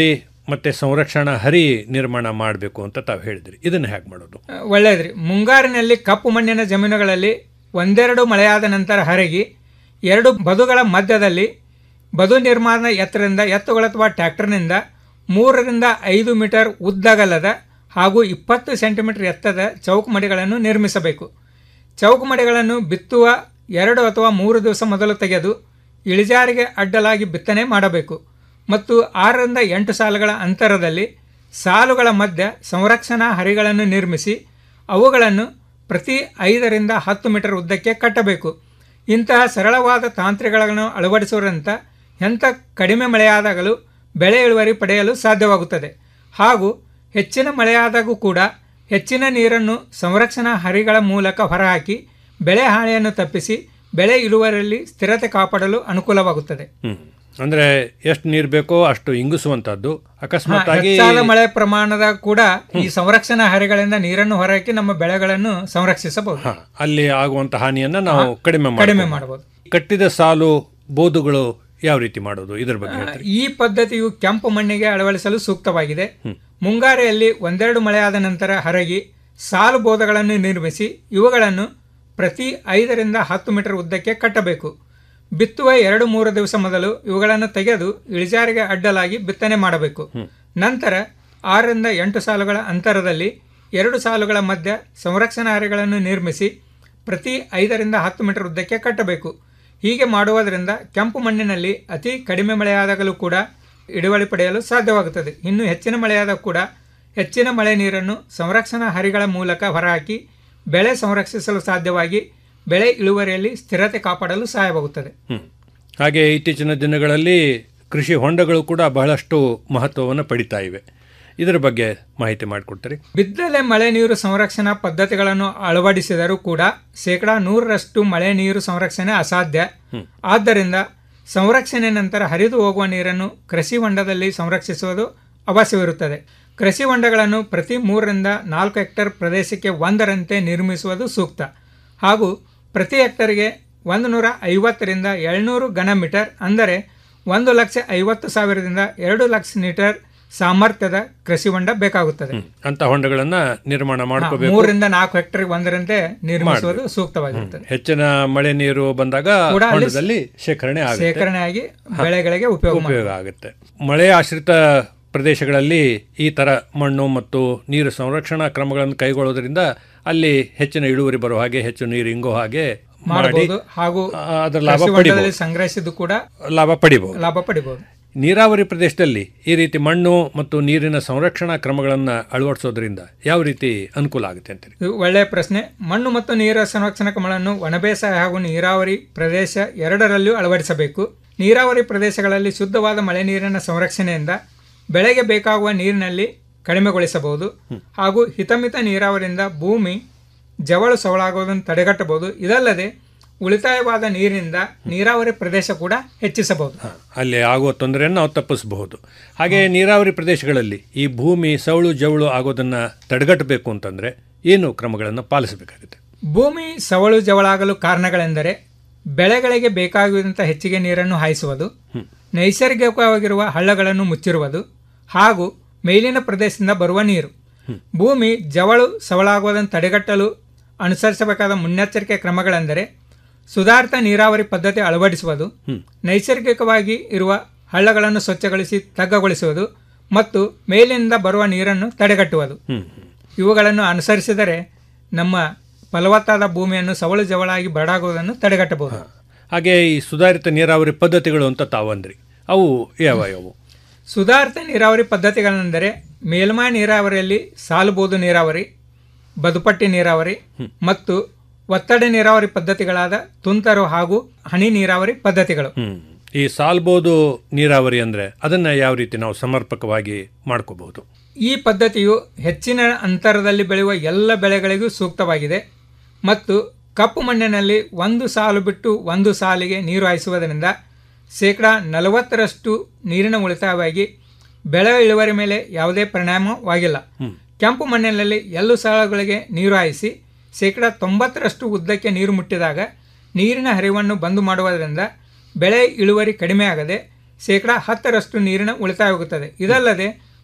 ಮತ್ತು ಸಂರಕ್ಷಣಾ ಹರಿ ನಿರ್ಮಾಣ ಮಾಡಬೇಕು ಅಂತ ತಾವು ಹೇಳಿದ್ರಿ ಇದನ್ನು ಹೇಗೆ ಮಾಡೋದು ಒಳ್ಳೆಯದ್ರಿ ಮುಂಗಾರಿನಲ್ಲಿ ಕಪ್ಪು ಮಣ್ಣಿನ ಜಮೀನುಗಳಲ್ಲಿ ಒಂದೆರಡು ಮಳೆಯಾದ ನಂತರ ಹರಗಿ ಎರಡು ಬದುಗಳ ಮಧ್ಯದಲ್ಲಿ ಬದು ನಿರ್ಮಾಣ ಎತ್ತರದಿಂದ ಎತ್ತುಗಳ ಅಥವಾ ಟ್ರ್ಯಾಕ್ಟರ್ನಿಂದ ಮೂರರಿಂದ ಐದು ಮೀಟರ್ ಉದ್ದಗಲದ ಹಾಗೂ ಇಪ್ಪತ್ತು ಸೆಂಟಿಮೀಟರ್ ಎತ್ತರದ ಚೌಕಮಡಿಗಳನ್ನು ನಿರ್ಮಿಸಬೇಕು ಚೌಕಮಡಿಗಳನ್ನು ಬಿತ್ತುವ ಎರಡು ಅಥವಾ ಮೂರು ದಿವಸ ಮೊದಲು ತೆಗೆದು ಇಳಿಜಾರಿಗೆ ಅಡ್ಡಲಾಗಿ ಬಿತ್ತನೆ ಮಾಡಬೇಕು ಮತ್ತು ಆರರಿಂದ ಎಂಟು ಸಾಲುಗಳ ಅಂತರದಲ್ಲಿ ಸಾಲುಗಳ ಮಧ್ಯ ಸಂರಕ್ಷಣಾ ಹರಿಗಳನ್ನು ನಿರ್ಮಿಸಿ ಅವುಗಳನ್ನು ಪ್ರತಿ ಐದರಿಂದ ಹತ್ತು ಮೀಟರ್ ಉದ್ದಕ್ಕೆ ಕಟ್ಟಬೇಕು ಇಂತಹ ಸರಳವಾದ ತಾಂತ್ರಿಕಗಳನ್ನು ಅಳವಡಿಸುವುದರಿಂದ ಎಂಥ ಕಡಿಮೆ ಮಳೆಯಾದಾಗಲೂ ಬೆಳೆ ಇಳುವರಿ ಪಡೆಯಲು ಸಾಧ್ಯವಾಗುತ್ತದೆ ಹಾಗೂ ಹೆಚ್ಚಿನ ಮಳೆಯಾದಾಗೂ ಕೂಡ ಹೆಚ್ಚಿನ ನೀರನ್ನು ಸಂರಕ್ಷಣಾ ಹರಿಗಳ ಮೂಲಕ ಹೊರಹಾಕಿ ಬೆಳೆ ಹಾನಿಯನ್ನು ತಪ್ಪಿಸಿ ಬೆಳೆ ಇಳುವರಿಯಲ್ಲಿ ಸ್ಥಿರತೆ ಕಾಪಾಡಲು ಅನುಕೂಲವಾಗುತ್ತದೆ ಹ್ಮ್ ಅಂದ್ರೆ ಎಷ್ಟು ನೀರು ಬೇಕೋ ಅಷ್ಟು ಇಂಗಿಸುವಂತದ್ದು ಅಕಸ್ಮಾತ್ ಹಾ, ಆಗಿ ಹೆಚ್ಚಾದ ಮಳೆ ಪ್ರಮಾಣದ ಕೂಡ ಈ ಸಂರಕ್ಷಣಾ ಹರಿಗಳಿಂದ ನೀರನ್ನು ಹೊರಹಾಕಿ ನಮ್ಮ ಬೆಳೆಗಳನ್ನು ಸಂರಕ್ಷಿಸಬಹುದು ಹಾ, ಅಲ್ಲಿ ಆಗುವಂತ ಹಾನಿಯನ್ನ ನಾವು ಹಾ, ಕಡಿಮೆ ಕಡಿಮೆ ಮಾಡ್ಬೋದು. ಮಾಡಬಹುದು ಕಟ್ಟಿದ ಸಾಲು ಬೋದುಗಳು ಯಾವ ರೀತಿ ಮಾಡೋದು ಇದ್ರ ಬಗ್ಗೆ ಹೇಳ್ತೀರಿ? ಈ ಪದ್ಧತಿಯು ಕೆಂಪು ಮಣ್ಣಿಗೆ ಅಳವಡಿಸಲು ಸೂಕ್ತವಾಗಿದೆ ಮುಂಗಾರಿಯಲ್ಲಿ ಒಂದೆರಡು ಮಳೆಯಾದ ನಂತರ ಹರಗಿ ಸಾಲು ಬೋಧಗಳನ್ನು ನಿರ್ಮಿಸಿ ಇವುಗಳನ್ನು ಪ್ರತಿ ಐದರಿಂದ ಹತ್ತು ಮೀಟರ್ ಉದ್ದಕ್ಕೆ ಕಟ್ಟಬೇಕು ಬಿತ್ತುವ ಎರಡು ಮೂರು ದಿವಸ ಮೊದಲು ಇವುಗಳನ್ನು ತೆಗೆದು ಇಳಿಜಾರಿಗೆ ಅಡ್ಡಲಾಗಿ ಬಿತ್ತನೆ ಮಾಡಬೇಕು ನಂತರ ಆರರಿಂದ ಎಂಟು ಸಾಲುಗಳ ಅಂತರದಲ್ಲಿ ಎರಡು ಸಾಲುಗಳ ಮಧ್ಯ ಸಂರಕ್ಷಣಾ ಹರಿಗಳನ್ನು ನಿರ್ಮಿಸಿ ಪ್ರತಿ ಐದರಿಂದ ಹತ್ತು ಮೀಟರ್ ಉದ್ದಕ್ಕೆ ಕಟ್ಟಬೇಕು ಹೀಗೆ ಮಾಡುವುದರಿಂದ ಕೆಂಪು ಮಣ್ಣಿನಲ್ಲಿ ಅತಿ ಕಡಿಮೆ ಮಳೆಯಾದಾಗಲೂ ಕೂಡ ಇಳುವರಿ ಪಡೆಯಲು ಸಾಧ್ಯವಾಗುತ್ತದೆ ಇನ್ನು ಹೆಚ್ಚಿನ ಮಳೆಯಾದಾಗ ಕೂಡ ಹೆಚ್ಚಿನ ಮಳೆ ನೀರನ್ನು ಸಂರಕ್ಷಣಾ ಹರಿಗಳ ಮೂಲಕ ಹೊರಹಾಕಿ ಬೆಳೆ ಸಂರಕ್ಷಿಸಲು ಸಾಧ್ಯವಾಗಿ ಬೆಳೆ ಇಳುವರಿಯಲ್ಲಿ ಸ್ಥಿರತೆ ಕಾಪಾಡಲು ಸಹಾಯವಾಗುತ್ತದೆ ಹ್ಮ್ ಹಾಗೆ ಇತ್ತೀಚಿನ ದಿನಗಳಲ್ಲಿ ಕೃಷಿ ಹೊಂಡಗಳು ಕೂಡ ಬಹಳಷ್ಟು ಮಹತ್ವವನ್ನು ಪಡಿತಾ ಇವೆ ಇದರ ಬಗ್ಗೆ ಮಾಹಿತಿ ಮಾಡಿಕೊಡ್ತೀರಿ ಬಿದ್ದಲೆ ಮಳೆ ನೀರು ಸಂರಕ್ಷಣಾ ಪದ್ಧತಿಗಳನ್ನು ಅಳವಡಿಸಿದರೂ ಕೂಡ ಶೇಕಡಾ ನೂರರಷ್ಟು ಮಳೆ ನೀರು ಸಂರಕ್ಷಣೆ ಅಸಾಧ್ಯ ಆದ್ದರಿಂದ ಸಂರಕ್ಷಣೆ ನಂತರ ಹರಿದು ಹೋಗುವ ನೀರನ್ನು ಕೃಷಿ ಹೊಂಡದಲ್ಲಿ ಸಂರಕ್ಷಿಸುವುದು ಅವಶ್ಯವಿರುತ್ತದೆ ಕೃಷಿ ಹೊಂಡಗಳನ್ನು ಪ್ರತಿ ಮೂರರಿಂದ ನಾಲ್ಕು ಹೆಕ್ಟೇರ್ ಪ್ರದೇಶಕ್ಕೆ ಒಂದರಂತೆ ನಿರ್ಮಿಸುವುದು ಸೂಕ್ತ ಹಾಗೂ ಪ್ರತಿ ಹೆಕ್ಟರ್ಗೆ ಒಂದು ನೂರ ಐವತ್ತರಿಂದ ಏಳ್ನೂರು ಘನ ಮೀಟರ್ ಅಂದರೆ ಒಂದು ಲಕ್ಷ ಐವತ್ತು ಸಾವಿರದಿಂದ ಎರಡು ಲಕ್ಷ ಮೀಟರ್ ಸಾಮರ್ಥ್ಯದ ಕೃಷಿ ಹೊಂಡ ಬೇಕಾಗುತ್ತದೆ ಅಂತ ಹೊಂಡಗಳನ್ನ ನಿರ್ಮಾಣ ಹಾ, ಮಾಡ್ಕೋಬೇಕು ಮೂರರಿಂದ ನಾಲ್ಕು ಹೆಕ್ಟರ್ ಒಂದರಂತೆ ನಿರ್ಮಿಸುವುದು ಮಾಡ್ಬೇಕು. ಸೂಕ್ತವಾಗಿರುತ್ತದೆ ಹೆಚ್ಚಿನ ಮಳೆ ನೀರು ಬಂದಾಗ ಕೂಡ ಅಲ್ಲಿ ಹೊಂಡದಲ್ಲಿ ಶೇಖರಣೆ ಆಗುತ್ತೆ ಶೇಖರಣೆಯಾಗಿ ಹಾ. ಬೆಳೆಗಳಿಗೆ ಉಪಯೋಗ ಉಪಯೋಗ ಆಗುತ್ತೆ ಮಳೆ ಆಶ್ರಿತ ಪ್ರದೇಶಗಳಲ್ಲಿ ಈ ತರ ಮಣ್ಣು ಮತ್ತು ನೀರು ಸಂರಕ್ಷಣಾ ಕ್ರಮಗಳನ್ನು ಕೈಗೊಳ್ಳೋದ್ರಿಂದ ಅಲ್ಲಿ ಹೆಚ್ಚಿನ ಇಳುವರಿ ಬರೋ ಹಾಗೆ ಹೆಚ್ಚು ನೀರು ಇಂಗೋ ಹಾಗೆ ಮಾಡಿ ಮಾಡಬಹುದು ಹಾಗೂ ಆ, ಅದರ ಲಾಭ ಕೃಷಿ ಹೊಂಡದಲ್ಲಿ ಪಡಿಬಹುದು ಸಂಗ್ರಹಿಸಿದ್ದು ಕೂಡ ಲಾಭ ಪಡಿಬಹುದು ಲಾಭ ಪಡಿಬಹುದು ನೀರಾವರಿ ಪ್ರದೇಶದಲ್ಲಿ ಈ ರೀತಿ ಮಣ್ಣು ಮತ್ತು ನೀರಿನ ಸಂರಕ್ಷಣಾ ಕ್ರಮಗಳನ್ನು ಅಳವಡಿಸೋದ್ರಿಂದ ಯಾವ ರೀತಿ ಅನುಕೂಲ ಆಗುತ್ತೆ ಅಂತೀರಿ ಇದು ಒಳ್ಳೆಯ ಪ್ರಶ್ನೆ ಮಣ್ಣು ಮತ್ತು ನೀರ ಸಂರಕ್ಷಣಾ ಕ್ರಮಗಳನ್ನು ಒಣಬೇಸಾಯ ಹಾಗೂ ನೀರಾವರಿ ಪ್ರದೇಶ ಎರಡರಲ್ಲೂ ಅಳವಡಿಸಬೇಕು ನೀರಾವರಿ ಪ್ರದೇಶಗಳಲ್ಲಿ ಶುದ್ಧವಾದ ಮಳೆ ನೀರಿನ ಸಂರಕ್ಷಣೆಯಿಂದ ಬೆಳೆಗೆ ಬೇಕಾಗುವ ನೀರಿನಲ್ಲಿ ಕಡಿಮೆಗೊಳಿಸಬಹುದು ಹಾಗೂ ಹಿತಮಿತ ನೀರಾವರಿಯಿಂದ ಭೂಮಿ ಜವಳು ಸವಳಾಗುವುದನ್ನು ತಡೆಗಟ್ಟಬಹುದು ಇದಲ್ಲದೆ ಉಳಿತಾಯವಾದ ನೀರಿನಿಂದ ನೀರಾವರಿ ಪ್ರದೇಶ ಕೂಡ ಹೆಚ್ಚಿಸಬಹುದು ಅಲ್ಲಿ ಆಗುವ ತೊಂದರೆಯನ್ನು ನಾವು ತಪ್ಪಿಸಬಹುದು ಹಾಗೆ ನೀರಾವರಿ ಪ್ರದೇಶಗಳಲ್ಲಿ ಈ ಭೂಮಿ ಸವಳು ಜವಳು ಆಗೋದನ್ನು ತಡೆಗಟ್ಟಬೇಕು ಅಂತಂದ್ರೆ ಏನು ಕ್ರಮಗಳನ್ನು ಪಾಲಿಸಬೇಕಾಗುತ್ತೆ ಭೂಮಿ ಸವಳು ಜವಳಾಗಲು ಕಾರಣಗಳೆಂದರೆ ಬೆಳೆಗಳಿಗೆ ಬೇಕಾಗುವಂಥ ಹೆಚ್ಚಿಗೆ ನೀರನ್ನು ಹಾಯಿಸುವುದು ನೈಸರ್ಗಿಕವಾಗಿರುವ ಹಳ್ಳಗಳನ್ನು ಮುಚ್ಚಿರುವುದು ಹಾಗೂ ಮೇಲಿನ ಪ್ರದೇಶದಿಂದ ಬರುವ ನೀರು ಭೂಮಿ ಜವಳು ಸವಳಾಗುವುದನ್ನು ತಡೆಗಟ್ಟಲು ಅನುಸರಿಸಬೇಕಾದ ಮುನ್ನೆಚ್ಚರಿಕೆ ಕ್ರಮಗಳೆಂದರೆ ಸುಧಾರಿತ ನೀರಾವರಿ ಪದ್ಧತಿ ಅಳವಡಿಸುವುದು ನೈಸರ್ಗಿಕವಾಗಿ ಇರುವ ಹಳ್ಳಗಳನ್ನು ಸ್ವಚ್ಛಗೊಳಿಸಿ ತಗ್ಗಗೊಳಿಸುವುದು ಮತ್ತು ಮೇಲಿನಿಂದ ಬರುವ ನೀರನ್ನು ತಡೆಗಟ್ಟುವುದು ಇವುಗಳನ್ನು ಅನುಸರಿಸಿದರೆ ನಮ್ಮ ಫಲವತ್ತಾದ ಭೂಮಿಯನ್ನು ಸವಳು ಜವಳಾಗಿ ಬರಡಾಗುವುದನ್ನು ತಡೆಗಟ್ಟಬಹುದು ಹಾಗೆ ಈ ಸುಧಾರಿತ ನೀರಾವರಿ ಪದ್ಧತಿಗಳು ಅಂತ ತಾವಂದ್ರಿ ಅವು ಯಾವ ಯಾವ ಸುಧಾರಿತ ನೀರಾವರಿ ಪದ್ಧತಿಗಳೆಂದರೆ ಮೇಲ್ಮೈ ನೀರಾವರಿಯಲ್ಲಿ ಸಾಲುಬೋದು ನೀರಾವರಿ ಬದುಪಟ್ಟಿ ನೀರಾವರಿ ಮತ್ತು ಒತ್ತಡ ನೀರಾವರಿ ಪದ್ಧತಿಗಳಾದ ತುಂತರು ಹಾಗೂ ಹನಿ ನೀರಾವರಿ ಪದ್ಧತಿಗಳು ಹ್ಮ್ ಈ ಸಾಲ್ಬೋದು ನೀರಾವರಿ ಅಂದ್ರೆ ಅದನ್ನ ಯಾವ ರೀತಿ ನಾವು ಸಮರ್ಪಕವಾಗಿ ಮಾಡ್ಕೋಬಹುದು ಈ ಪದ್ಧತಿಯು ಹೆಚ್ಚಿನ ಅಂತರದಲ್ಲಿ ಬೆಳೆಯುವ ಎಲ್ಲ ಬೆಳೆಗಳಿಗೂ ಸೂಕ್ತವಾಗಿದೆ ಮತ್ತು ಕಪ್ಪು ಮಣ್ಣಿನಲ್ಲಿ ಒಂದು ಸಾಲು ಬಿಟ್ಟು ಒಂದು ಸಾಲಿಗೆ ನೀರು ಹಾಯಿಸುವುದರಿಂದ ಶೇಕಡ ನಲವತ್ತರಷ್ಟು ನೀರಿನ ಉಳಿತಾಯವಾಗಿ ಬೆಳೆ ಇಳುವರಿ ಮೇಲೆ ಯಾವುದೇ ಪರಿಣಾಮವಾಗಿಲ್ಲ ಕೆಂಪು ಮಣ್ಣಿನಲ್ಲಿ ಎಲ್ಲು ಸಾಲುಗಳಿಗೆ ನೀರು ಹಾಯಿಸಿ ಶೇಕಡ ತೊಂಬತ್ತರಷ್ಟು ಉದ್ದಕ್ಕೆ ನೀರು ಮುಟ್ಟಿದಾಗ ನೀರಿನ ಹರಿವನ್ನು ಬಂದು ಮಾಡುವುದರಿಂದ ಬೆಳೆ ಇಳುವರಿ ಕಡಿಮೆಯಾಗದೆ ಶೇಕಡ ಹತ್ತರಷ್ಟು ನೀರಿನ ಉಳಿತಾಯವಾಗುತ್ತದೆ ಇದಲ್ಲದೆ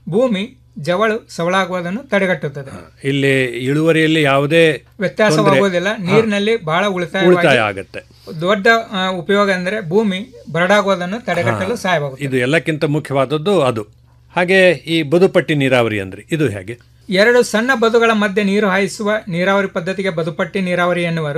ಭೂಮಿ ಜವಳು ಸವಳಾಗುವುದನ್ನು ತಡೆಗಟ್ಟುತ್ತದೆ ಇಲ್ಲಿ ಇಳುವರಿಯಲ್ಲಿ ಯಾವುದೇ ವ್ಯತ್ಯಾಸವಾಗುವುದಿಲ್ಲ ತೊಂದ್ರೆ- ನೀರಿನಲ್ಲಿ ಬಹಳ ಉಳಿತಾಯ ಉಳಿತಾಯ ಆಗತ್ತೆ ದೊಡ್ಡ ಆ, ಉಪಯೋಗ ಅಂದರೆ ಭೂಮಿ ಬರಡಾಗುವುದನ್ನು ತಡೆಗಟ್ಟಲು ಹಾ. ಸಹಾಯವಾಗುತ್ತದೆ ಇದು ಎಲ್ಲಕ್ಕಿಂತ ಮುಖ್ಯವಾದದ್ದು ಅದು ಹಾಗೆ ಈ ಬದುಪಟ್ಟಿ ನೀರಾವರಿ ಅಂದ್ರೆ ಇದು ಹೇಗೆ ಎರಡು ಸಣ್ಣ ಬದುಗಳ ಮಧ್ಯೆ ನೀರು ಹಾಯಿಸುವ ನೀರಾವರಿ ಪದ್ಧತಿಗೆ ಬದುಪಟ್ಟಿ ನೀರಾವರಿ ಎನ್ನುವರು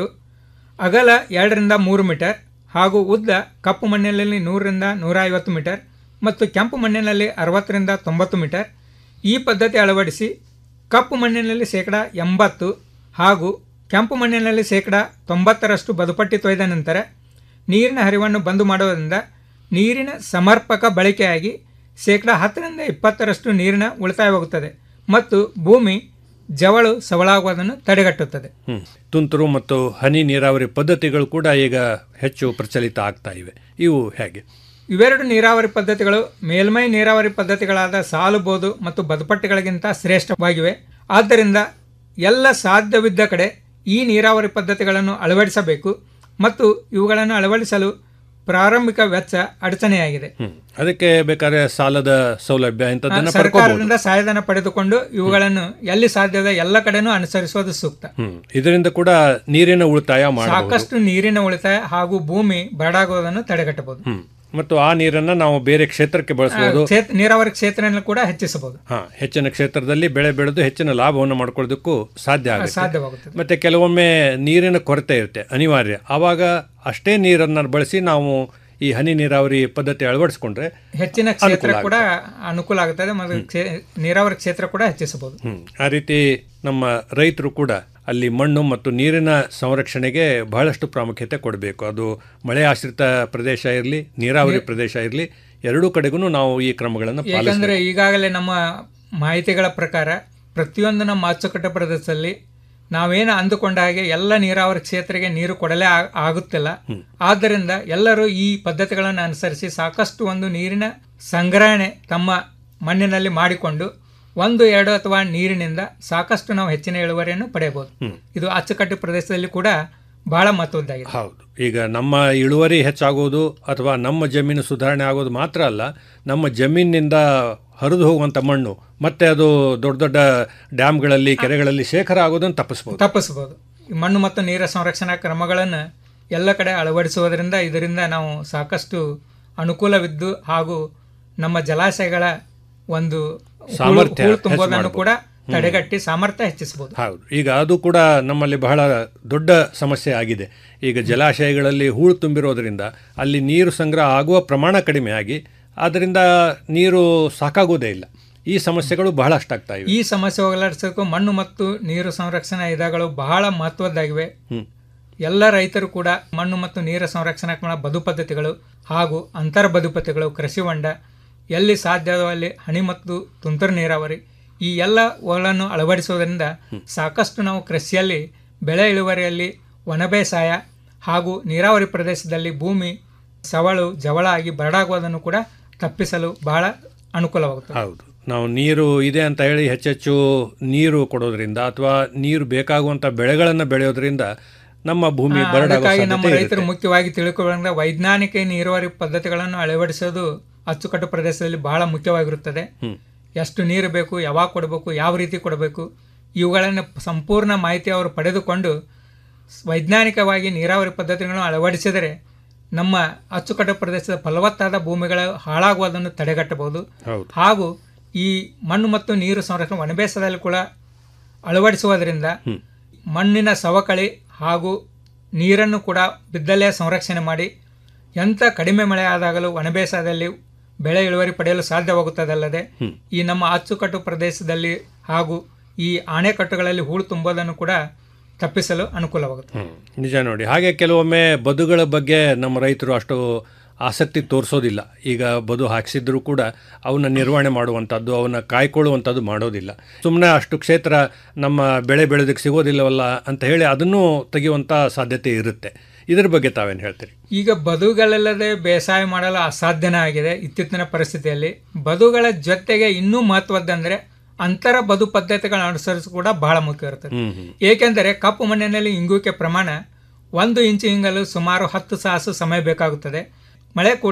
ಅಗಲ ಎರಡರಿಂದ ಮೂರು ಮೀಟರ್ ಹಾಗೂ ಉದ್ದ ಕಪ್ಪು ಮಣ್ಣಿನಲ್ಲಿ ನೂರರಿಂದ ನೂರ ಐವತ್ತು ಮೀಟರ್ ಮತ್ತು ಕೆಂಪು ಮಣ್ಣಿನಲ್ಲಿ ಅರವತ್ತರಿಂದ ತೊಂಬತ್ತು ಮೀಟರ್ ಈ ಪದ್ಧತಿ ಅಳವಡಿಸಿ ಕಪ್ಪು ಮಣ್ಣಿನಲ್ಲಿ ಶೇಕಡ ಎಂಬತ್ತು ಹಾಗೂ ಕೆಂಪು ಮಣ್ಣಿನಲ್ಲಿ ಶೇಕಡ ತೊಂಬತ್ತರಷ್ಟು ಬದುಪಟ್ಟಿ ತೊಯ್ದ ನಂತರ ನೀರಿನ ಹರಿವನ್ನು ಬಂದು ಮಾಡುವುದರಿಂದ ನೀರಿನ ಸಮರ್ಪಕ ಬಳಕೆಯಾಗಿ ಶೇಕಡ ಹತ್ತರಿಂದ ಇಪ್ಪತ್ತರಷ್ಟು ನೀರಿನ ಉಳಿತಾಯವಾಗುತ್ತದೆ ಮತ್ತು ಭೂಮಿ ಜವಳು ಸವಳಾಗುವುದನ್ನು ತಡೆಗಟ್ಟುತ್ತದೆ ಹ್ಮ್ ತುಂತುರು ಮತ್ತು ಹನಿ ನೀರಾವರಿ ಪದ್ಧತಿಗಳು ಕೂಡ ಈಗ ಹೆಚ್ಚು ಪ್ರಚಲಿತ ಆಗ್ತಾ ಇವೆ ಇವು ಹೇಗೆ ಇವೆರಡು ನೀರಾವರಿ ಪದ್ಧತಿಗಳು ಮೇಲ್ಮೈ ನೀರಾವರಿ ಪದ್ಧತಿಗಳಾದ ಸಾಲುಬೋದು ಮತ್ತು ಬದುಪಟ್ಟಿಗಳಿಗಿಂತ ಶ್ರೇಷ್ಠವಾಗಿವೆ ಆದ್ದರಿಂದ ಎಲ್ಲ ಸಾಧ್ಯವಿದ್ದ ಕಡೆ ಈ ನೀರಾವರಿ ಪದ್ಧತಿಗಳನ್ನು ಅಳವಡಿಸಬೇಕು ಮತ್ತು ಇವುಗಳನ್ನು ಅಳವಡಿಸಲು ಪ್ರಾರಂಭಿಕ ವೆಚ್ಚ ಅಡಚಣೆಯಾಗಿದೆ ಹ್ಮ್ ಅದಕ್ಕೆ ಬೇಕಾದ್ರೆ ಸಾಲದ ಸೌಲಭ್ಯ ಇಂಥದ್ದನ್ನ ಪಡ್ಕೋಬಹುದು ಸರ್ಕಾರದಿಂದ ಸಹಾಯಧನ ಪಡೆದುಕೊಂಡು ಇವುಗಳನ್ನು ಎಲ್ಲಿ ಸಾಧ್ಯದ ಎಲ್ಲ ಕಡೆನೂ ಅನುಸರಿಸುವುದು ಸೂಕ್ತ ಹ್ಮ್ ಇದರಿಂದ ಕೂಡ ನೀರಿನ ಉಳಿತಾಯ ಮಾಡಬಹುದು ಸಾಕಷ್ಟು ನೀರಿನ ಉಳಿತಾಯ ಹಾಗೂ ಭೂಮಿ ಬರಡಾಗುವುದನ್ನು ತಡೆಗಟ್ಟಬಹುದು ಹ್ಮ್ ಮತ್ತು ಆ ನೀರನ್ನ ನಾವು ಬೇರೆ ಕ್ಷೇತ್ರಕ್ಕೆ ಬಳಸಬಹುದು ಆ, ಕ್ಷೇತ್ರ- ನೀರಾವರಿ ಕ್ಷೇತ್ರವನ್ನು ಕೂಡ ಹೆಚ್ಚಿಸಬಹುದು ಹಾ ಹೆಚ್ಚಿನ ಕ್ಷೇತ್ರದಲ್ಲಿ ಬೆಳೆ ಬೆಳೆದು ಹೆಚ್ಚಿನ ಲಾಭವನ್ನು ಮಾಡ್ಕೊಳ್ಳೋದಕ್ಕೂ ಸಾಧ್ಯ ಆಗುತ್ತೆ ಸಾಧ್ಯವಾಗುತ್ತದೆ ಮತ್ತೆ ಕೆಲವೊಮ್ಮೆ ನೀರಿನ ಕೊರತೆ ಇರುತ್ತೆ ಅನಿವಾರ್ಯ ಆವಾಗ ಅಷ್ಟೇ ನೀರನ್ನು ಬಳಸಿ ನಾವು ಈ ಹನಿ ನೀರಾವರಿ ಪದ್ಧತಿ ಅಳವಡಿಸ್ಕೊಂಡ್ರೆ ಹೆಚ್ಚಿನ ಕ್ಷೇತ್ರ ಅನುಕೂಲ ಕೂಡ ಅನುಕೂಲ ಆಗುತ್ತದೆ ಮತ್ತು ಕ್ಷೇ- ನೀರಾವರಿ ಕ್ಷೇತ್ರ ಕೂಡ ಹೆಚ್ಚಿಸಬಹುದು ಹ್ಮ್ ಆ ರೀತಿ ನಮ್ಮ ರೈತರು ಕೂಡ ಅಲ್ಲಿ ಮಣ್ಣು ಮತ್ತು ನೀರಿನ ಸಂರಕ್ಷಣೆಗೆ ಬಹಳಷ್ಟು ಪ್ರಾಮುಖ್ಯತೆ ಕೊಡಬೇಕು ಅದು ಮಳೆ ಆಶ್ರಿತ ಪ್ರದೇಶ ಇರಲಿ ನೀರಾವರಿ ಪ್ರದೇಶ ಇರಲಿ ಎರಡೂ ಕಡೆಗೂ ನಾವು ಈ ಕ್ರಮಗಳನ್ನು ಯಾಕಂದ್ರೆ ಪಾಲಿಸಬೇಕು ಈಗಾಗಲೇ ನಮ್ಮ ಮಾಹಿತಿಗಳ ಪ್ರಕಾರ ಪ್ರತಿಯೊಂದು ನಮ್ಮ ಅಚ್ಚುಕಟ್ಟ ಪ್ರದೇಶದಲ್ಲಿ ನಾವೇನು ಅಂದುಕೊಂಡ ಹಾಗೆ ಎಲ್ಲ ನೀರಾವರಿ ಕ್ಷೇತ್ರಕ್ಕೆ ನೀರು ಕೊಡಲೇ ಆ- ಆಗುತ್ತಿಲ್ಲ ಆದ್ದರಿಂದ ಎಲ್ಲರೂ ಈ ಪದ್ಧತಿಗಳನ್ನು ಅನುಸರಿಸಿ ಸಾಕಷ್ಟು ಒಂದು ನೀರಿನ ಸಂಗ್ರಹಣೆ ತಮ್ಮ ಮಣ್ಣಿನಲ್ಲಿ ಮಾಡಿಕೊಂಡು ಒಂದು ಎರಡು ಅಥವಾ ನೀರಿನಿಂದ ಸಾಕಷ್ಟು ನಾವು ಹೆಚ್ಚಿನ ಇಳುವರಿಯನ್ನು ಪಡೆಯಬಹುದು ಹ್ಮ್. ಇದು ಅಚ್ಚುಕಟ್ಟು ಪ್ರದೇಶದಲ್ಲಿ ಕೂಡ ಬಹಳ ಮಹತ್ವದ್ದಾಗಿದೆ ಹೌದು ಈಗ ನಮ್ಮ ಇಳುವರಿ ಹೆಚ್ಚಾಗೋದು ಅಥವಾ ನಮ್ಮ ಜಮೀನು ಸುಧಾರಣೆ ಆಗೋದು ಮಾತ್ರ ಅಲ್ಲ ನಮ್ಮ ಜಮೀನಿನಿಂದ ಹರಿದು ಹೋಗುವಂಥ ಮಣ್ಣು ಮತ್ತೆ ಅದು ದೊಡ್ಡ ದೊಡ್ಡ ಡ್ಯಾಮ್ಗಳಲ್ಲಿ ಕೆರೆಗಳಲ್ಲಿ ಶೇಖರ ಆಗೋದನ್ನು ತಪ್ಪಿಸ್ಬೋದು ತಪ್ಪಿಸಬಹುದು ಈ ಮಣ್ಣು ಮತ್ತು ನೀರ ಸಂರಕ್ಷಣಾ ಕ್ರಮಗಳನ್ನು ಎಲ್ಲ ಕಡೆ ಅಳವಡಿಸುವುದರಿಂದ ಇದರಿಂದ ನಾವು ಸಾಕಷ್ಟು ಅನುಕೂಲವಿದ್ದು ಹಾಗೂ ನಮ್ಮ ಜಲಾಶಯಗಳ ಒಂದು ಹೂಳು- ಸಾಮರ್ಥ್ಯ ಹೂಳು ಹೆಚ್ಚು ತುಂಬೋದನ್ನು ಮಾಡ್ಬೋದು. ಕೂಡ ಹ್ಮ್. ತಡೆಗಟ್ಟಿ ಸಾಮರ್ಥ್ಯ ಹೆಚ್ಚಿಸಬಹುದು ಹೌದು ಈಗ ಅದು ಕೂಡ ನಮ್ಮಲ್ಲಿ ಬಹಳ ದೊಡ್ಡ ಸಮಸ್ಯೆ ಆಗಿದೆ ಈಗ ಜಲಾಶಯಗಳಲ್ಲಿ ಹೂಳು ತುಂಬಿರೋದ್ರಿಂದ ಅಲ್ಲಿ ನೀರು ಸಂಗ್ರಹ ಆಗುವ ಪ್ರಮಾಣ ಕಡಿಮೆ ಆಗಿ ಅದರಿಂದ ನೀರು ಸಾಕಾಗೋದೇ ಇಲ್ಲ ಈ ಸಮಸ್ಯೆಗಳು ಬಹಳಷ್ಟಾಗ್ತಾ ಇವೆ ಈ ಸಮಸ್ಯೆ ಹೋಗಲಾಡಿಸೋಕೆ ಮಣ್ಣು ಮತ್ತು ನೀರು ಸಂರಕ್ಷಣಾ ವಿಧಗಳು ಬಹಳ ಮಹತ್ವದ್ದಾಗಿವೆ ಹ್ಮ್. ಎಲ್ಲ ರೈತರು ಕೂಡ ಮಣ್ಣು ಮತ್ತು ನೀರ ಸಂರಕ್ಷಣಾ ಕ್ರಮ ಬದು ಪದ್ಧತಿಗಳು ಹಾಗೂ ಅಂತರ ಬದು ಪದ್ಧತಿಗಳು ಕೃಷಿ ಹೊಂಡ ಎಲ್ಲಿ ಸಾಧ್ಯವೋ ಅಲ್ಲಿ ಹನಿ ಮತ್ತು ತುಂತುರು ನೀರಾವರಿ ಈ ಎಲ್ಲಗಳನ್ನು ಅಳವಡಿಸುವುದರಿಂದ ಸಾಕಷ್ಟು ನಾವು ಕೃಷಿಯಲ್ಲಿ ಬೆಳೆ ಇಳುವರಿಯಲ್ಲಿ ಒಣ ಬೇಸಾಯ ಹಾಗೂ ನೀರಾವರಿ ಪ್ರದೇಶದಲ್ಲಿ ಭೂಮಿ ಸವಳು ಜವಳ ಆಗಿ ಬರಡಾಗುವುದನ್ನು ಕೂಡ ತಪ್ಪಿಸಲು ಬಹಳ ಅನುಕೂಲವಾಗುತ್ತದೆ ಹೌದು ನಾವು ನೀರು ಇದೆ ಅಂತ ಹೇಳಿ ಹೆಚ್ಚೆಚ್ಚು ನೀರು ಕೊಡೋದ್ರಿಂದ ಅಥವಾ ನೀರು ಬೇಕಾಗುವಂಥ ಬೆಳೆಗಳನ್ನು ಬೆಳೆಯೋದ್ರಿಂದ ನಮ್ಮ ಭೂಮಿ ಆ, ಬರಡಾಗೋ ಅದಕ್ಕಾಗಿ ನಮ್ಮ ಸಾಧ್ಯತೆ ರೈತರು ಇರುತ್ತೆ. ಮುಖ್ಯವಾಗಿ ತಿಳ್ಕೊಳ್ಳೋದ್ರಿಂದ ವೈಜ್ಞಾನಿಕ ನೀರಾವರಿ ಪದ್ಧತಿಗಳನ್ನು ಅಳವಡಿಸೋದು ಅಚ್ಚುಕಟ್ಟು ಪ್ರದೇಶದಲ್ಲಿ ಬಹಳ ಮುಖ್ಯವಾಗಿರುತ್ತದೆ ಹ್ಮ್. ಎಷ್ಟು ನೀರು ಬೇಕು ಯಾವಾಗ ಕೊಡಬೇಕು ಯಾವ ರೀತಿ ಕೊಡಬೇಕು ಇವುಗಳನ್ನು ಸಂಪೂರ್ಣ ಮಾಹಿತಿ ಅವರು ಪಡೆದುಕೊಂಡು ವೈಜ್ಞಾನಿಕವಾಗಿ ನೀರಾವರಿ ಪದ್ಧತಿಗಳನ್ನು ಅಳವಡಿಸಿದರೆ ನಮ್ಮ ಅಚ್ಚುಕಟ್ಟು ಪ್ರದೇಶದ ಫಲವತ್ತಾದ ಭೂಮಿಗಳ ಹಾಳಾಗುವುದನ್ನು ತಡೆಗಟ್ಟಬಹುದು ಹೌದು ಹಾಗೂ ಈ ಮಣ್ಣು ಮತ್ತು ನೀರು ಸಂರಕ್ಷಣೆ ವನಬೇಸದಲ್ಲಿ ಕೂಡ ಅಳವಡಿಸುವುದರಿಂದ ಹ್ಮ್. ಮಣ್ಣಿನ ಸವಕಳಿ ಹಾಗೂ ನೀರನ್ನು ಕೂಡ ಬಿದ್ದಲ್ಲೇ ಸಂರಕ್ಷಣೆ ಮಾಡಿ ಎಂಥ ಕಡಿಮೆ ಮಳೆ ಆದಾಗಲೂ ಒಣಬೇಸಾಯದಲ್ಲಿ ಬೆಳೆ ಇಳುವರಿ ಪಡೆಯಲು ಸಾಧ್ಯವಾಗುತ್ತದಲ್ಲದೆ ಹ್ಮ್. ಈ ನಮ್ಮ ಅಚ್ಚುಕಟ್ಟು ಪ್ರದೇಶದಲ್ಲಿ ಹಾಗೂ ಈ ಆಣೆಕಟ್ಟುಗಳಲ್ಲಿ ಹೂಳು ತುಂಬೋದನ್ನು ಕೂಡ ತಪ್ಪಿಸಲು ಅನುಕೂಲವಾಗುತ್ತದೆ ಹ್ಮ್. ನಿಜ ನೋಡಿ ಹಾಗೆ ಕೆಲವೊಮ್ಮೆ ಬದುಗಳ ಬಗ್ಗೆ ನಮ್ಮ ರೈತರು ಅಷ್ಟು ಆಸಕ್ತಿ ತೋರಿಸೋದಿಲ್ಲ ಈಗ ಬದು ಹಾಕಿಸಿದ್ರು ಕೂಡ ಅವನ್ನ ನಿರ್ವಹಣೆ ಮಾಡುವಂಥದ್ದು ಅವನ್ನ ಕಾಯ್ಕೊಳ್ಳುವಂಥದ್ದು ಮಾಡೋದಿಲ್ಲ ಸುಮ್ಮನೆ ಅಷ್ಟು ಕ್ಷೇತ್ರ ನಮ್ಮ ಬೆಳೆ ಬೆಳೆದಕ್ಕೆ ಸಿಗೋದಿಲ್ಲವಲ್ಲ ಅಂತ ಹೇಳಿ ಅದನ್ನು ತೆಗೆಯುವಂಥ ಸಾಧ್ಯತೆ ಇರುತ್ತೆ ಇದ್ರ ಬಗ್ಗೆ ತಾವೇನು ಹೇಳ್ತೀರಿ ಈಗ ಬದುಗಳಿಲ್ಲದೆ ಬೇಸಾಯ ಮಾಡಲು ಅಸಾಧ್ಯನೇ ಆಗಿದೆ ಇತ್ತೀಚಿನ ಪರಿಸ್ಥಿತಿಯಲ್ಲಿ ಬದುಗಳ ಜೊತೆಗೆ ಇನ್ನೂ ಮಹತ್ವದ್ದಂದ್ರೆ ಅಂತರ ಬದು ಪದ್ಧತಿಗಳನ್ನು ಅನುಸರಿಸು ಕೂಡ ಬಹಳ ಮುಖ್ಯ ಇರುತ್ತದೆ ಹ್ಮ್ ಹ್ಮ್ ಏಕೆಂದರೆ ಕಪ್ಪು ಮಣ್ಣಿನಲ್ಲಿ ಇಂಗುವಿಕೆ ಪ್ರಮಾಣ ಒಂದು ಇಂಚು ಇಂಗಲು ಸುಮಾರು ಹತ್ತು ಸಾಸು ಸಮಯ ಬೇಕಾಗುತ್ತದೆ ಮಳೆ ಕೂಡ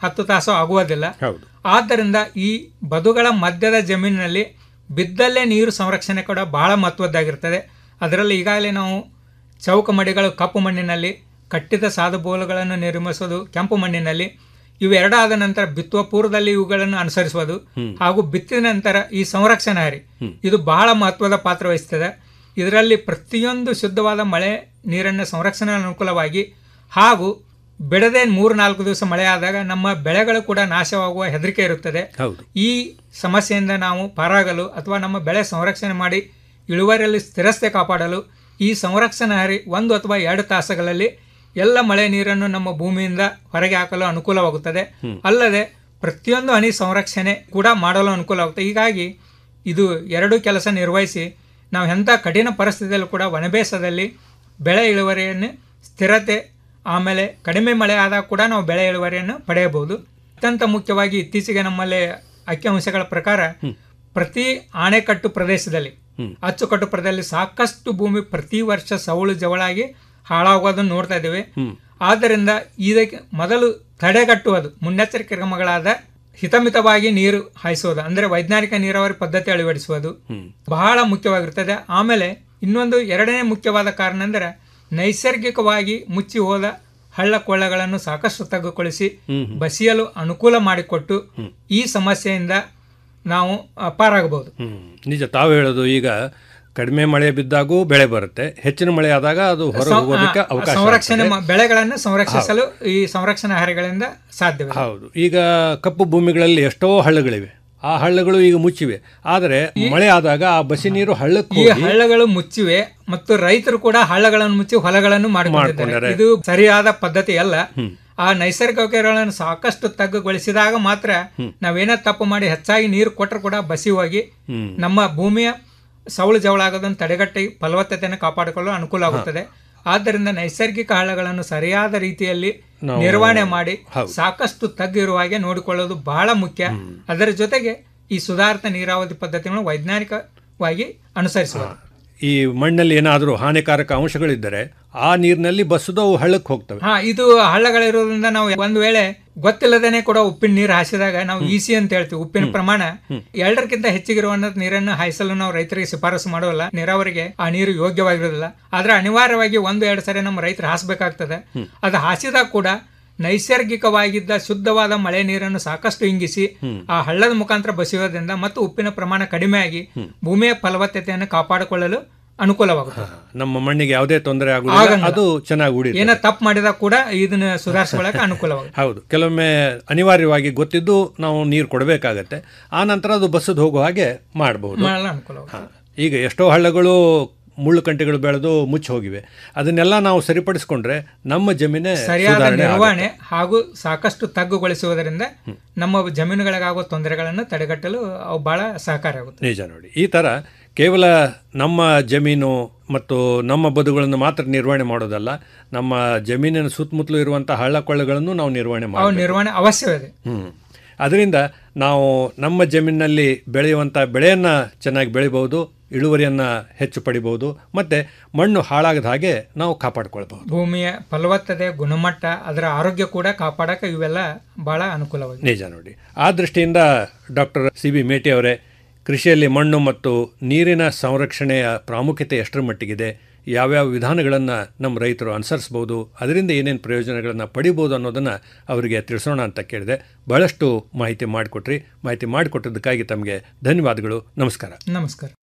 ಹತ್ತು ತಾಸು ಆಗುವುದಿಲ್ಲ ಹೌದು ಆದ್ದರಿಂದ ಈ ಬದುಗಳ ಮಧ್ಯದ ಜಮೀನಿನಲ್ಲಿ ಬಿದ್ದಲ್ಲೇ ನೀರು ಸಂರಕ್ಷಣೆ ಕೂಡ ಬಹಳ ಮಹತ್ವದ್ದಾಗಿರ್ತದೆ ಅದರಲ್ಲಿ ಈಗಾಗಲೇ ನಾವು ಚೌಕ ಮಡಿಗಳು ಕಪ್ಪು ಮಣ್ಣಿನಲ್ಲಿ ಕಟ್ಟಿದ ಸಾದು ಬೋಲುಗಳನ್ನು ನಿರ್ಮಿಸೋದು ಕೆಂಪು ಮಣ್ಣಿನಲ್ಲಿ ಇವೆರಡಾದ ನಂತರ ಬಿತ್ತುವ ಪೂರ್ವದಲ್ಲಿ ಇವುಗಳನ್ನು ಅನುಸರಿಸುವುದು ಹಾಗೂ ಬಿತ್ತಿದ ನಂತರ ಈ ಸಂರಕ್ಷಣಾ ಹರಿ ಇದು ಬಹಳ ಮಹತ್ವದ ಪಾತ್ರ ವಹಿಸ್ತದೆ ಇದರಲ್ಲಿ ಪ್ರತಿಯೊಂದು ಶುದ್ಧವಾದ ಮಳೆ ನೀರನ್ನು ಸಂರಕ್ಷಣೆ ಅನುಕೂಲವಾಗಿ ಹಾಗೂ ಬಿಡದೆ ಮೂರು ನಾಲ್ಕು ದಿವಸ ಮಳೆ ಆದಾಗ ನಮ್ಮ ಬೆಳೆಗಳು ಕೂಡ ನಾಶವಾಗುವ ಹೆದರಿಕೆ ಇರುತ್ತದೆ ಹೌದು ಈ ಸಮಸ್ಯೆಯಿಂದ ನಾವು ಪಾರಾಗಲು ಅಥವಾ ನಮ್ಮ ಬೆಳೆ ಸಂರಕ್ಷಣೆ ಮಾಡಿ ಇಳುವರಿಯಲ್ಲಿ ಸ್ಥಿರತೆ ಕಾಪಾಡಲು ಈ ಸಂರಕ್ಷಣಾ ಹರಿ ಒಂದು ಅಥವಾ ಎರಡು ತಾಸುಗಳಲ್ಲಿ ಎಲ್ಲ ಮಳೆ ನೀರನ್ನು ನಮ್ಮ ಭೂಮಿಯಿಂದ ಹೊರಗೆ ಹಾಕಲು ಅನುಕೂಲವಾಗುತ್ತದೆ ಅಲ್ಲದೆ ಪ್ರತಿಯೊಂದು ಹನಿ ಸಂರಕ್ಷಣೆ ಕೂಡ ಮಾಡಲು ಅನುಕೂಲವಾಗುತ್ತೆ ಹೀಗಾಗಿ ಇದು ಎರಡು ಕೆಲಸ ನಿರ್ವಹಿಸಿ ನಾವು ಎಂಥ ಕಠಿಣ ಪರಿಸ್ಥಿತಿಯಲ್ಲೂ ಕೂಡ ಒಣಬೇಸದಲ್ಲಿ ಬೆಳೆ ಇಳುವರಿಯನ್ನು ಸ್ಥಿರತೆ ಆಮೇಲೆ ಕಡಿಮೆ ಮಳೆ ಆದಾಗ ಕೂಡ ನಾವು ಬೆಳೆ ಇಳುವರಿಯನ್ನು ಪಡೆಯಬಹುದು ಅತ್ಯಂತ ಮುಖ್ಯವಾಗಿ ಇತ್ತೀಚೆಗೆ ನಮ್ಮಲ್ಲಿ ಅಂಕಿಅಂಶಗಳ ಪ್ರಕಾರ ಪ್ರತಿ ಆಣೆಕಟ್ಟು ಪ್ರದೇಶದಲ್ಲಿ ಅಚ್ಚುಕಟ್ಟು ಪ್ರದೇಶದಲ್ಲಿ ಸಾಕಷ್ಟು ಭೂಮಿ ಪ್ರತಿ ವರ್ಷ ಸವಳು ಜವಳಾಗಿ ಹಾಳಾಗೋದನ್ನು ನೋಡ್ತಾ ಇದ್ದೇವೆ ಆದ್ದರಿಂದ ಇದಕ್ಕೆ ಮೊದಲು ತಡೆಗಟ್ಟುವುದು ಮುನ್ನೆಚ್ಚರಿಕೆ ಕ್ರಮಗಳಾದ ಹಿತಮಿತವಾಗಿ ನೀರು ಹಾಯಿಸುವುದು ಅಂದರೆ ವೈಜ್ಞಾನಿಕ ನೀರಾವರಿ ಪದ್ಧತಿ ಅಳವಡಿಸುವುದು ಬಹಳ ಮುಖ್ಯವಾಗಿರುತ್ತದೆ ಆಮೇಲೆ ಇನ್ನೊಂದು ಎರಡನೇ ಮುಖ್ಯವಾದ ಕಾರಣ ಅಂದರೆ ನೈಸರ್ಗಿಕವಾಗಿ ಮುಚ್ಚಿ ಹೋದ ಹಳ್ಳ ಕೊಳ್ಳಗಳನ್ನು ಸಾಕಷ್ಟು ತಗ್ಗುಗೊಳಿಸಿ ಬಸಿಯಲು ಅನುಕೂಲ ಮಾಡಿಕೊಟ್ಟು ಈ ಸಮಸ್ಯೆಯಿಂದ ನಾವು ಆ, ಪಾರಾಗಬಹುದು ಹ್ಮ್. ನಿಜ ತಾವು ಹೇಳೋದು ಈಗ ಕಡಿಮೆ ಮಳೆ ಬಿದ್ದಾಗೂ ಬೆಳೆ ಬರುತ್ತೆ ಹೆಚ್ಚಿನ ಮಳೆ ಆದಾಗ ಅದು ಹೊರ ಸಂ- ಹೋಗೋದಕ್ಕೆ ಆ, ಅವಕಾಶ ಸಂರಕ್ಷಣೆ ಆಗ್ತದೆ. ಮಾ- ಬೆಳೆಗಳನ್ನು ಸಂರಕ್ಷಿಸಲು ಈ ಸಂರಕ್ಷಣಾ ಹರಿಗಳಿಂದ ಸಾಧ್ಯವಿದೆ ಹೌದು ಈಗ ಕಪ್ಪು ಭೂಮಿಗಳಲ್ಲಿ ಎಷ್ಟೋ ಹಳ್ಳಗಳಿವೆ ಆ ಹಳ್ಳಗಳು ಈಗ ಮುಚ್ಚಿವೆ ಆದರೆ ಮಳೆ ಆದಾಗ ಆ ಬಸಿ ನೀರು ಹಳ್ಳಕ್ಕೆ ಈ ಹೋಗಿ ಹಳ್ಳಗಳು ಮುಚ್ಚಿವೆ ಮತ್ತು ರೈತರು ಕೂಡ ಹಳ್ಳಗಳನ್ನು ಮುಚ್ಚಿ ಹೊಲಗಳನ್ನು ಮಾಡಿಕೊಂಡಿದ್ದಾರೆ ಮಾಡ್ಕೊಂಡಿದ್ದಾರೆ. ಇದು ಸರಿಯಾದ ಪದ್ಧತಿ ಅಲ್ಲ ಆ ನೈಸರ್ಗಿಕ ಕೆರೆಗಳನ್ನು ಸಾಕಷ್ಟು ತಗ್ಗುಗೊಳಿಸಿದಾಗ ಮಾತ್ರ ನಾವೇನೇ ತಪ್ಪು ಮಾಡಿ ಹೆಚ್ಚಾಗಿ ನೀರು ಕೊಟ್ಟರು ಕೂಡ ಬಸಿ ಹೋಗಿ ನಮ್ಮ ಭೂಮಿಯ ಸವಳು ಜವಳಾಗೋದನ್ನು ತಡೆಗಟ್ಟಿ ಫಲವತ್ತತೆಯನ್ನು ಕಾಪಾಡಿಕೊಳ್ಳಲು ಅನುಕೂಲ ಆಗುತ್ತದೆ ಆದ್ದರಿಂದ ನೈಸರ್ಗಿಕ ಹಳ್ಳಗಳನ್ನು ಸರಿಯಾದ ರೀತಿಯಲ್ಲಿ ನಾವು- ನಿರ್ವಹಣೆ ಮಾಡಿ ಹೌದು. ಸಾಕಷ್ಟು ತಗ್ಗಿರುವ ಹಾಗೆ ನೋಡಿಕೊಳ್ಳೋದು ಬಹಳ ಮುಖ್ಯ ಅದರ ಜೊತೆಗೆ ಈ ಸುಧಾರಿತ ನೀರಾವರಿ ಪದ್ಧತಿಗಳನ್ನು ವೈಜ್ಞಾನಿಕವಾಗಿ ಅನುಸರಿಸುವುದು ಈ ಮಣ್ಣಲ್ಲಿ ಏನಾದರೂ ಹಾನಿಕಾರಕ ಅಂಶಗಳಿದ್ದರೆ ಆ ನೀರಿನಲ್ಲಿ ಬಸ್ಸದು ಅವು ಹಳ್ಳಕ್ಕೆ ಹೋಗ್ತವೆ ಹಾ ಇದು ಹಳ್ಳಗಳಿರೋದ್ರಿಂದ ನಾವು ಒಂದ್ ವೇಳೆ ಗೊತ್ತಿಲ್ಲದೇನೆ ಕೂಡ ಉಪ್ಪಿನ ನೀರು ಹಾಸಿದಾಗ ನಾವು ಈಸಿ ಅಂತ ಹೇಳ್ತೀವಿ ಉಪ್ಪಿನ ಪ್ರಮಾಣ ಎರಡಕ್ಕಿಂತ ಹೆಚ್ಚಿಗಿರುವಂತ ನೀರನ್ನು ಹಾಯಿಸಲು ನಾವು ರೈತರಿಗೆ ಶಿಫಾರಸು ಮಾಡೋಲ್ಲ ನೀರಾವರಿಗೆ ಆ ನೀರು ಯೋಗ್ಯವಾಗಿರೋದಿಲ್ಲ ಆದ್ರೆ ಅನಿವಾರ್ಯವಾಗಿ ಒಂದು ಎರಡು ಸರಿ ನಮ್ಮ ರೈತರು ಹಾಸಬೇಕಾಗ್ತದೆ ಅದು ಹಾಸಿದಾಗ ಕೂಡ ನೈಸರ್ಗಿಕವಾಗಿದ್ದ ಶುದ್ಧವಾದ ಮಳೆ ನೀರನ್ನು ಸಾಕಷ್ಟು ಇಂಗಿಸಿ ಆ ಹಳ್ಳದ ಮುಖಾಂತರ ಬಸಿಯೋದ್ರಿಂದ ಮತ್ತು ಉಪ್ಪಿನ ಪ್ರಮಾಣ ಕಡಿಮೆಯಾಗಿ ಭೂಮಿಯ ಫಲವತ್ತತೆಯನ್ನು ಕಾಪಾಡಿಕೊಳ್ಳಲು ಅನುಕೂಲವಾಗುತ್ತದೆ ನಮ್ಮ ಮಣ್ಣಿಗೆ ಯಾವುದೇ ತೊಂದರೆ ಆಗುದಿಲ್ಲ ಆಗಂಗಿಲ್ಲ. ಅದು ಚೆನ್ನಾಗಿ ಉಳಿ ಏನೋ ತಪ್ಪು ಮಾಡಿದಾಗ ಕೂಡ ಇದನ್ನ ಸುಧಾರಿಸಿಕೊಳ್ಳಕ್ಕೆ ಅನುಕೂಲವಾಗುತ್ತೆ ಹೌದು ಕೆಲವೊಮ್ಮೆ ಅನಿವಾರ್ಯವಾಗಿ ಗೊತ್ತಿದ್ದು ನಾವು ನೀರು ಕೊಡಬೇಕಾಗತ್ತೆ ಆ ನಂತರ ಅದು ಬಸ್ಸದು ಹೋಗೋ ಹಾಗೆ ಮಾಡಬಹುದು ಮಾಡಲು ಅನುಕೂಲವಾಗುತ್ತೆ ಈಗ ಎಷ್ಟೋ ಹಳ್ಳಗಳು ಮುಳ್ಳು ಕಂಟೆಗಳು ಬೆಳೆದು ಮುಚ್ಚಿ ಹೋಗಿವೆ ಅದನ್ನೆಲ್ಲ ನಾವು ಸರಿಪಡಿಸಿಕೊಂಡ್ರೆ ನಮ್ಮ ಜಮೀನೇ ಸರಿಯಾದ ಸುಧಾರಣೆ ನಿರ್ವಹಣೆ ಹಾಗೂ ಸಾಕಷ್ಟು ತಗ್ಗುಗೊಳಿಸುವುದರಿಂದ ನಮ್ಮ ಜಮೀನುಗಳಿಗಾಗುವ ತೊಂದರೆಗಳನ್ನು ತಡೆಗಟ್ಟಲು ಅವು ಬಹಳ ಸಹಕಾರಿಯಾಗುತ್ತೆ ನಿಜ ನೋಡಿ ಈ ಥರ ಕೇವಲ ನಮ್ಮ ಜಮೀನು ಮತ್ತು ನಮ್ಮ ಬದುಗಳನ್ನು ಮಾತ್ರ ನಿರ್ವಹಣೆ ಮಾಡೋದಲ್ಲ ನಮ್ಮ ಜಮೀನಿನ ಸುತ್ತಮುತ್ತಲು ಇರುವಂಥ ಹಳ್ಳ ಕೊಳ್ಳಗಳನ್ನು ನಾವು ನಿರ್ವಹಣೆ ಅವು ಮಾಡಬೇಕು ನಿರ್ವಹಣೆ ಅವಶ್ಯವಿದೆ ಹ್ಮ್ ಅದರಿಂದ ನಾವು ನಮ್ಮ ಜಮೀನಿನಲ್ಲಿ ಬೆಳೆಯುವಂಥ ಬೆಳೆಯನ್ನು ಚೆನ್ನಾಗಿ ಬೆಳಿಬಹುದು ಇಳುವರಿಯನ್ನು ಹೆಚ್ಚು ಪಡಿಬಹುದು ಮತ್ತು ಮಣ್ಣು ಹಾಳಾಗದ ಹಾಗೆ ನಾವು ಕಾಪಾಡ್ಕೊಳ್ಬಹುದು ಭೂಮಿಯ ಫಲವತ್ತತೆ ಗುಣಮಟ್ಟ ಅದರ ಆರೋಗ್ಯ ಕೂಡ ಕಾಪಾಡಕ್ಕೆ ಇವೆಲ್ಲ ಬಹಳ ಅನುಕೂಲವಾಗಿದೆ ನಿಜ ನೋಡಿ ಆ ದೃಷ್ಟಿಯಿಂದ ಡಾಕ್ಟರ್ ಸಿ ಬಿ ಮೇಟಿ ಅವರೇ ಕೃಷಿಯಲ್ಲಿ ಮಣ್ಣು ಮತ್ತು ನೀರಿನ ಸಂರಕ್ಷಣೆಯ ಪ್ರಾಮುಖ್ಯತೆ ಎಷ್ಟರ ಮಟ್ಟಿಗಿದೆ ಯಾವ್ಯಾವ ವಿಧಾನಗಳನ್ನು ನಮ್ಮ ರೈತರು ಅನುಸರಿಸ್ಬೋದು ಅದರಿಂದ ಏನೇನು ಪ್ರಯೋಜನಗಳನ್ನು ಪಡಿಬೋದು ಅನ್ನೋದನ್ನು ಅವರಿಗೆ ತಿಳಿಸೋಣ ಅಂತ ಕೇಳಿದೆ ಬಹಳಷ್ಟು ಮಾಹಿತಿ ಮಾಡಿಕೊಟ್ರಿ ಮಾಹಿತಿ ಮಾಡಿಕೊಟ್ಟಿದ್ದಕ್ಕಾಗಿ ತಮಗೆ ಧನ್ಯವಾದಗಳು ನಮಸ್ಕಾರ ನಮಸ್ಕಾರ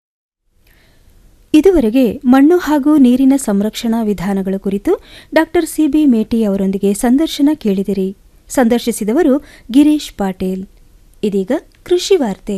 ಇದುವರೆಗೆ ಮಣ್ಣು ಹಾಗೂ ನೀರಿನ ಸಂರಕ್ಷಣಾ ವಿಧಾನಗಳ ಕುರಿತು ಡಾಕ್ಟರ್ ಸಿಬಿ ಮೇಟಿ ಅವರೊಂದಿಗೆ ಸಂದರ್ಶನ ಕೇಳಿದಿರಿ ಸಂದರ್ಶಿಸಿದವರು ಗಿರೀಶ್ ಪಾಟೀಲ್ ಇದೀಗ ಕೃಷಿ ವಾರ್ತೆ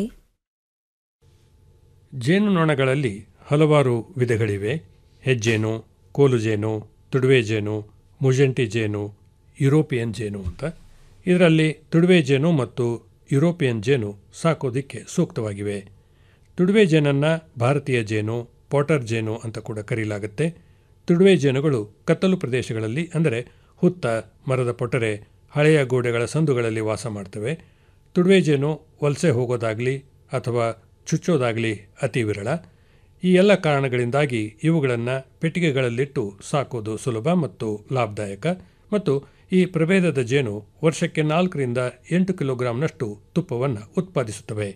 ಜೇನುನೊಣಗಳಲ್ಲಿ ಹಲವಾರು ವಿಧಗಳಿವೆ ಹೆಜ್ಜೇನು ಕೋಲು ಜೇನು ತುಡುವೆ ಜೇನು ಮುಜೆಂಟಿ ಜೇನು ಯುರೋಪಿಯನ್ ಜೇನು ಅಂತ ಇದರಲ್ಲಿ ತುಡುವೆ ಜೇನು ಮತ್ತು ಯುರೋಪಿಯನ್ ಜೇನು ಸಾಕೋದಿಕ್ಕೆ ಸೂಕ್ತವಾಗಿವೆ ತುಡುವೆ ಜೇನನ್ನು ಭಾರತೀಯ ಜೇನು ಪಾಟರ್ ಜೇನು ಅಂತ ಕೂಡ ಕರೆಯಲಾಗುತ್ತೆ ತುಡುವೆ ಜೇನುಗಳು ಕತ್ತಲು ಪ್ರದೇಶಗಳಲ್ಲಿ ಅಂದರೆ ಹುತ್ತ ಮರದ ಪೊಟರೆ ಹಳೆಯ ಗೋಡೆಗಳ ಸಂದುಗಳಲ್ಲಿ ವಾಸ ಮಾಡ್ತವೆ ತುಡುವೆ ಜೇನು ವಲಸೆ ಹೋಗೋದಾಗಲಿ ಅಥವಾ ಚುಚ್ಚೋದಾಗಲಿ ಅತಿ ವಿರಳ ಈ ಎಲ್ಲ ಕಾರಣಗಳಿಂದಾಗಿ ಇವುಗಳನ್ನು ಪೆಟ್ಟಿಗೆಗಳಲ್ಲಿಟ್ಟು ಸಾಕೋದು ಸುಲಭ ಮತ್ತು ಲಾಭದಾಯಕ ಮತ್ತು ಈ ಪ್ರಭೇದದ ಜೇನು ವರ್ಷಕ್ಕೆ ನಾಲ್ಕರಿಂದ ಎಂಟು ಕಿಲೋಗ್ರಾಂನಷ್ಟು ತುಪ್ಪವನ್ನು ಉತ್ಪಾದಿಸುತ್ತವೆ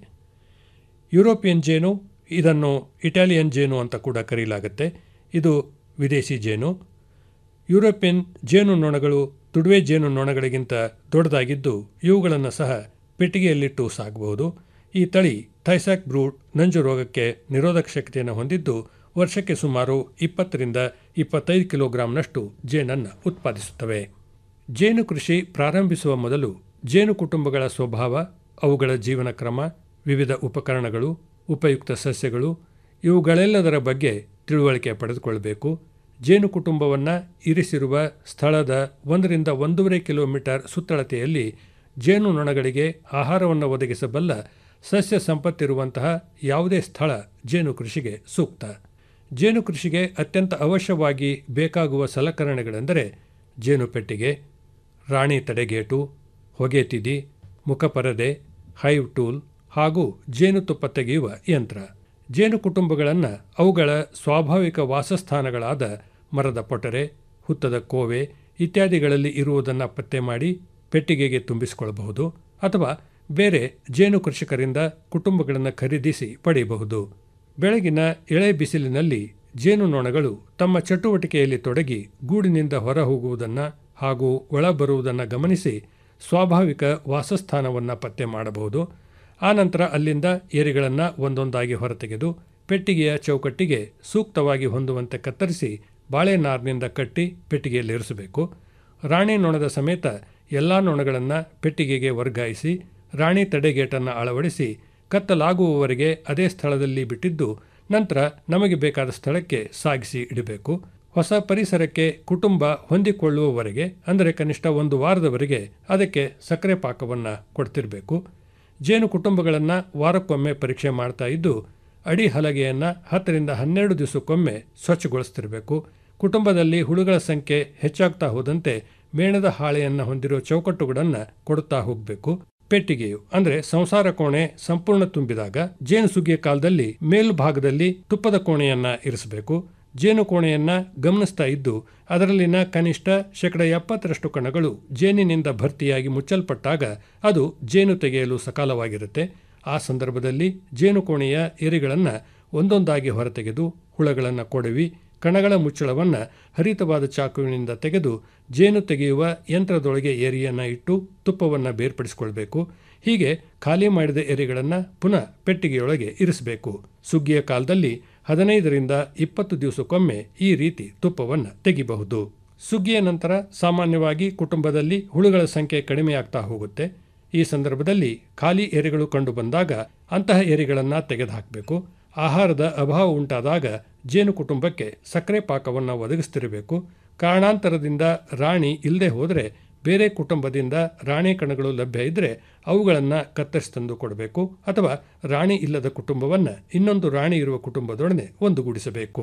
ಯುರೋಪಿಯನ್ ಜೇನು ಇದನ್ನು ಇಟಾಲಿಯನ್ ಜೇನು ಅಂತ ಕೂಡ ಕರೆಯಲಾಗುತ್ತೆ ಇದು ವಿದೇಶಿ ಜೇನು ಯುರೋಪಿಯನ್ ಜೇನು ನೊಣಗಳು ತುಡುವೆ ಜೇನು ನೊಣಗಳಿಗಿಂತ ದೊಡ್ಡದಾಗಿದ್ದು ಇವುಗಳನ್ನು ಸಹ ಪೆಟ್ಟಿಗೆಯಲ್ಲಿಟ್ಟು ಸಾಕಬಹುದು ಈ ತಳಿ ಥೈಸಾಕ್ ಬ್ರೂಡ್ ನಂಜು ರೋಗಕ್ಕೆ ನಿರೋಧಕ ಶಕ್ತಿಯನ್ನು ಹೊಂದಿದ್ದು ವರ್ಷಕ್ಕೆ ಸುಮಾರು ಇಪ್ಪತ್ತರಿಂದ ಇಪ್ಪತ್ತೈದು ಕಿಲೋಗ್ರಾಂನಷ್ಟು ಜೇನನ್ನು ಉತ್ಪಾದಿಸುತ್ತವೆ ಜೇನು ಕೃಷಿ ಪ್ರಾರಂಭಿಸುವ ಮೊದಲು ಜೇನು ಕುಟುಂಬಗಳ ಸ್ವಭಾವ ಅವುಗಳ ಜೀವನ ಕ್ರಮ ವಿವಿಧ ಉಪಕರಣಗಳು ಉಪಯುಕ್ತ ಸಸ್ಯಗಳು ಇವುಗಳೆಲ್ಲದರ ಬಗ್ಗೆ ತಿಳುವಳಿಕೆ ಪಡೆದುಕೊಳ್ಳಬೇಕು ಜೇನು ಕುಟುಂಬವನ್ನು ಇರಿಸಿರುವ ಸ್ಥಳದ ಒಂದರಿಂದ ಒಂದೂವರೆ ಕಿಲೋಮೀಟರ್ ಸುತ್ತಳತೆಯಲ್ಲಿ ಜೇನು ನೊಣಗಳಿಗೆ ಆಹಾರವನ್ನು ಒದಗಿಸಬಲ್ಲ ಸಸ್ಯ ಸಂಪತ್ತಿರುವಂತಹ ಯಾವುದೇ ಸ್ಥಳ ಜೇನು ಕೃಷಿಗೆ ಸೂಕ್ತ ಜೇನು ಕೃಷಿಗೆ ಅತ್ಯಂತ ಅವಶ್ಯವಾಗಿ ಬೇಕಾಗುವ ಸಲಕರಣೆಗಳೆಂದರೆ ಜೇನು ಪೆಟ್ಟಿಗೆ ರಾಣಿ ತಡೆಗೇಟು ಹೊಗೆ ತಿದಿ ಮುಖಪರದೆ ಹೈವ್ ಟೂಲ್ ಹಾಗೂ ಜೇನುತುಪ್ಪ ತೆಗೆಯುವ ಯಂತ್ರ ಜೇನು ಕುಟುಂಬಗಳನ್ನು ಅವುಗಳ ಸ್ವಾಭಾವಿಕ ವಾಸಸ್ಥಾನಗಳಾದ ಮರದ ಪೊಟರೆ ಹುತ್ತದ ಕೋವೆ ಇತ್ಯಾದಿಗಳಲ್ಲಿ ಇರುವುದನ್ನು ಪತ್ತೆ ಮಾಡಿ ಪೆಟ್ಟಿಗೆಗೆ ತುಂಬಿಸಿಕೊಳ್ಳಬಹುದು ಅಥವಾ ಬೇರೆ ಜೇನು ಕೃಷಿಕರಿಂದ ಕುಟುಂಬಗಳನ್ನು ಖರೀದಿಸಿ ಪಡೆಯಬಹುದು ಬೆಳಗಿನ ಎಳೆ ಬಿಸಿಲಿನಲ್ಲಿ ಜೇನು ನೊಣಗಳು ತಮ್ಮ ಚಟುವಟಿಕೆಯಲ್ಲಿ ತೊಡಗಿ ಗೂಡಿನಿಂದ ಹೊರ ಹೋಗುವುದನ್ನು ಹಾಗೂ ಒಳ ಬರುವುದನ್ನು ಗಮನಿಸಿ ಸ್ವಾಭಾವಿಕ ವಾಸಸ್ಥಾನವನ್ನು ಪತ್ತೆ ಮಾಡಬಹುದು ಆನಂತರ ಅಲ್ಲಿಂದ ಏರಿಗಳನ್ನು ಒಂದೊಂದಾಗಿ ಹೊರತೆಗೆದು ಪೆಟ್ಟಿಗೆಯ ಚೌಕಟ್ಟಿಗೆ ಸೂಕ್ತವಾಗಿ ಹೊಂದುವಂತೆ ಕತ್ತರಿಸಿ ಬಾಳೆನಾರಿನಿಂದ ಕಟ್ಟಿ ಪೆಟ್ಟಿಗೆಯಲ್ಲಿ ಇರಿಸಬೇಕು ರಾಣಿ ನೊಣದ ಸಮೇತ ಎಲ್ಲ ನೊಣಗಳನ್ನು ಪೆಟ್ಟಿಗೆಗೆ ವರ್ಗಾಯಿಸಿ ರಾಣಿ ತಡೆಗೇಟನ್ನು ಅಳವಡಿಸಿ ಕತ್ತಲಾಗುವವರೆಗೆ ಅದೇ ಸ್ಥಳದಲ್ಲಿ ಬಿಟ್ಟಿದ್ದು ನಂತರ ನಮಗೆ ಬೇಕಾದ ಸ್ಥಳಕ್ಕೆ ಸಾಗಿಸಿ ಇಡಬೇಕು ಹೊಸ ಪರಿಸರಕ್ಕೆ ಕುಟುಂಬ ಹೊಂದಿಕೊಳ್ಳುವವರೆಗೆ ಅಂದರೆ ಕನಿಷ್ಠ ಒಂದು ವಾರದವರೆಗೆ ಅದಕ್ಕೆ ಸಕ್ಕರೆ ಪಾಕವನ್ನು ಕೊಡ್ತಿರಬೇಕು ಜೇನು ಕುಟುಂಬಗಳನ್ನು ವಾರಕ್ಕೊಮ್ಮೆ ಪರೀಕ್ಷೆ ಮಾಡ್ತಾ ಇದ್ದು ಅಡಿ ಹಲಗೆಯನ್ನು ಹತ್ತರಿಂದ ಹನ್ನೆರಡು ದಿವಸಕ್ಕೊಮ್ಮೆ ಸ್ವಚ್ಛಗೊಳಿಸ್ತಿರಬೇಕು ಕುಟುಂಬದಲ್ಲಿ ಹುಳುಗಳ ಸಂಖ್ಯೆ ಹೆಚ್ಚಾಗ್ತಾ ಹೋದಂತೆ ಮೇಣದ ಹಾಳೆಯನ್ನು ಹೊಂದಿರೋ ಚೌಕಟ್ಟುಗಳನ್ನು ಕೊಡುತ್ತಾ ಹೋಗಬೇಕು ಪೆಟ್ಟಿಗೆಯು ಅಂದರೆ ಸಂಸಾರ ಕೋಣೆ ಸಂಪೂರ್ಣ ತುಂಬಿದಾಗ ಜೇನು ಸುಗ್ಗಿಯ ಕಾಲದಲ್ಲಿ ಮೇಲ್ಭಾಗದಲ್ಲಿ ತುಪ್ಪದ ಕೋಣೆಯನ್ನ ಇರಿಸಬೇಕು ಜೇನು ಕೋಣೆಯನ್ನ ಗಮನಿಸ್ತಾ ಇದ್ದು ಅದರಲ್ಲಿನ ಕನಿಷ್ಠ ಶೇಕಡ ಎಪ್ಪತ್ತರಷ್ಟು ಕಣಗಳು ಜೇನಿನಿಂದ ಭರ್ತಿಯಾಗಿ ಮುಚ್ಚಲ್ಪಟ್ಟಾಗ ಅದು ಜೇನು ತೆಗೆಯಲು ಸಕಾಲವಾಗಿರುತ್ತೆ ಆ ಸಂದರ್ಭದಲ್ಲಿ ಜೇನು ಕೋಣೆಯ ಎರಿಗಳನ್ನು ಒಂದೊಂದಾಗಿ ಹೊರತೆಗೆದು ಹುಳಗಳನ್ನು ಕೊಡವಿ ಕಣಗಳ ಮುಚ್ಚಳವನ್ನು ಹರಿತವಾದ ಚಾಕುವಿನಿಂದ ತೆಗೆದು ಜೇನು ತೆಗೆಯುವ ಯಂತ್ರದೊಳಗೆ ಏರಿಯನ್ನು ಇಟ್ಟು ತುಪ್ಪವನ್ನು ಬೇರ್ಪಡಿಸಿಕೊಳ್ಬೇಕು ಹೀಗೆ ಖಾಲಿ ಮಾಡಿದ ಎರೆಗಳನ್ನು ಪುನಃ ಪೆಟ್ಟಿಗೆಯೊಳಗೆ ಇರಿಸಬೇಕು ಸುಗ್ಗಿಯ ಕಾಲದಲ್ಲಿ ಹದಿನೈದರಿಂದ ಇಪ್ಪತ್ತು ದಿವಸಕ್ಕೊಮ್ಮೆ ಈ ರೀತಿ ತುಪ್ಪವನ್ನು ತೆಗಿಬಹುದು ಸುಗ್ಗಿಯ ನಂತರ ಸಾಮಾನ್ಯವಾಗಿ ಕುಟುಂಬದಲ್ಲಿ ಹುಳುಗಳ ಸಂಖ್ಯೆ ಕಡಿಮೆಯಾಗ್ತಾ ಹೋಗುತ್ತೆ ಈ ಸಂದರ್ಭದಲ್ಲಿ ಖಾಲಿ ಎರೆಗಳು ಕಂಡು ಬಂದಾಗ ಅಂತಹ ಎರೆಗಳನ್ನು ತೆಗೆದುಹಾಕಬೇಕು ಆಹಾರದ ಅಭಾವ ಉಂಟಾದಾಗ ಜೇನು ಕುಟುಂಬಕ್ಕೆ ಸಕ್ಕರೆ ಪಾಕವನ್ನು ಒದಗಿಸ್ತಿರಬೇಕು ಕಾರಣಾಂತರದಿಂದ ರಾಣಿ ಇಲ್ಲದೆ ಹೋದರೆ ಬೇರೆ ಕುಟುಂಬದಿಂದ ರಾಣಿ ಕಣಗಳು ಲಭ್ಯ ಇದ್ದರೆ ಅವುಗಳನ್ನು ಕತ್ತರಿಸಿ ತಂದು ಕೊಡಬೇಕು ಅಥವಾ ರಾಣಿ ಇಲ್ಲದ ಕುಟುಂಬವನ್ನು ಇನ್ನೊಂದು ರಾಣಿ ಇರುವ ಕುಟುಂಬದೊಡನೆ ಒಂದುಗೂಡಿಸಬೇಕು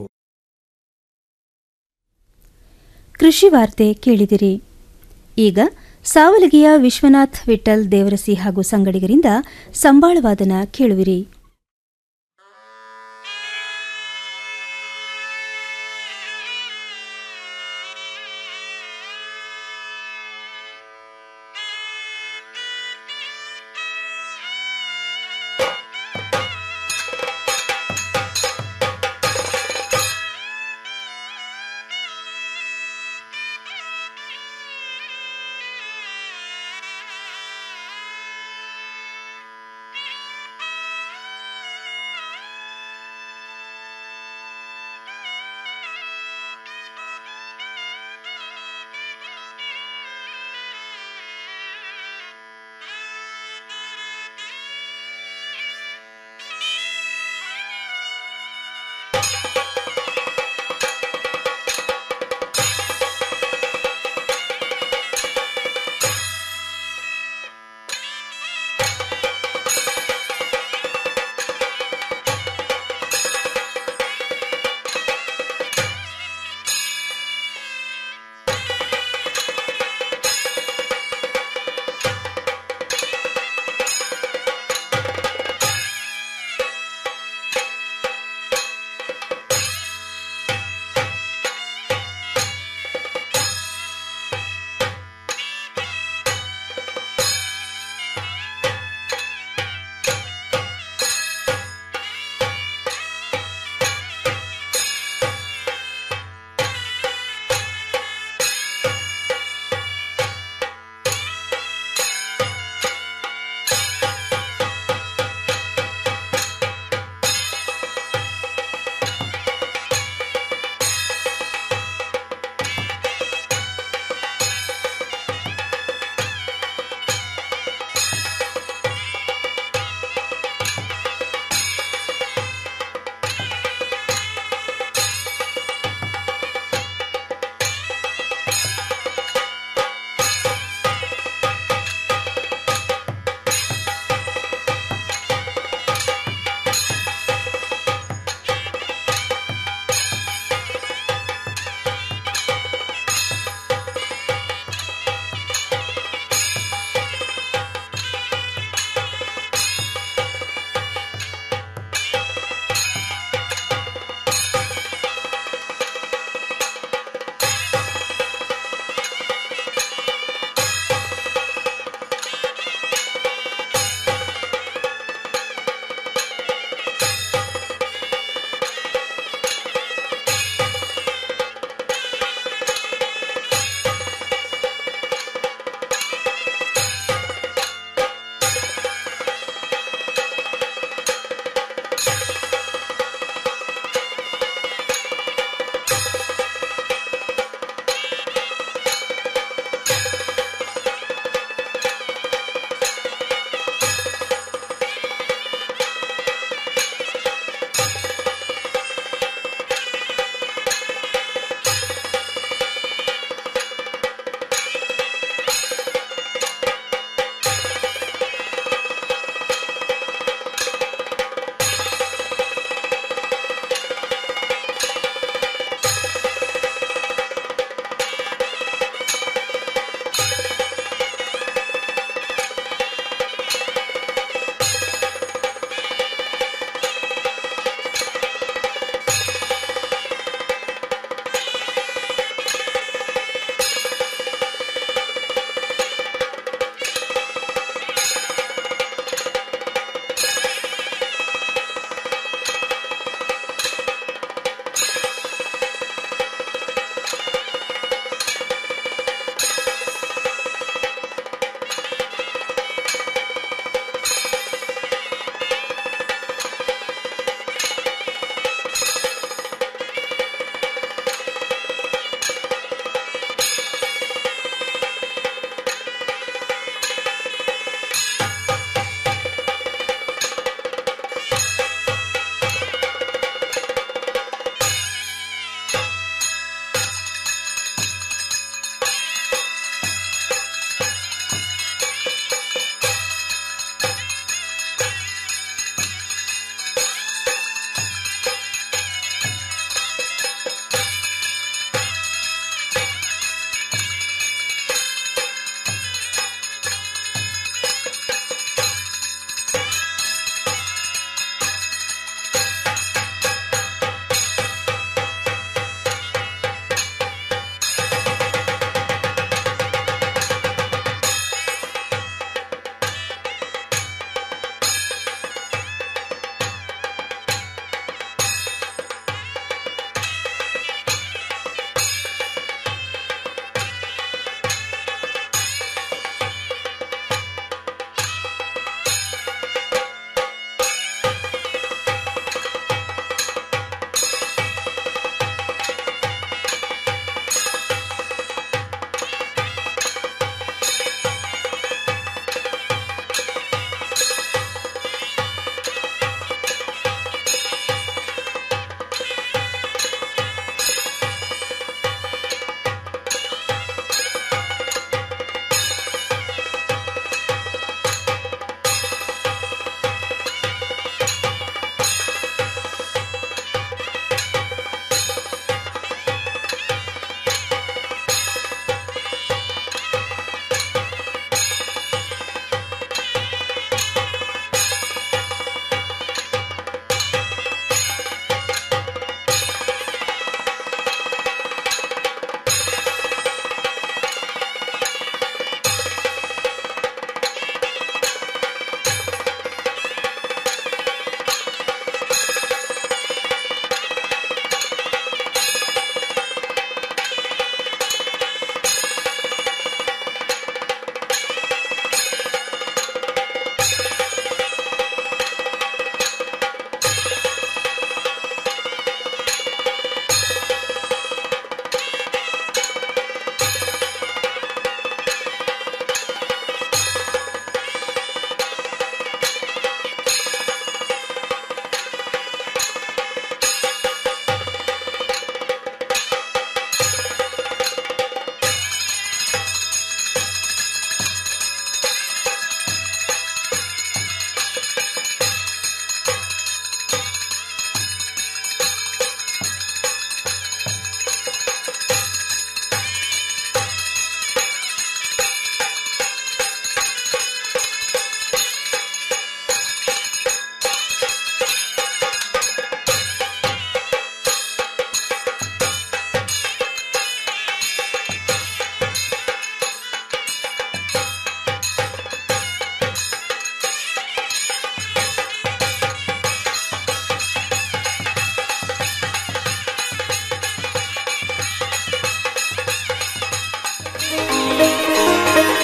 ಕೃಷಿ ವಾರ್ತೆ ಕೇಳಿದಿರಿ ಈಗ ಸಾವಲಗಿಯ ವಿಶ್ವನಾಥ್ ವಿಠಲ್ ದೇವರಸಿ ಹಾಗೂ ಸಂಗಡಿಗರಿಂದ ಸಂಬಾಳವಾದನ ಕೇಳುವಿರಿ Thank you.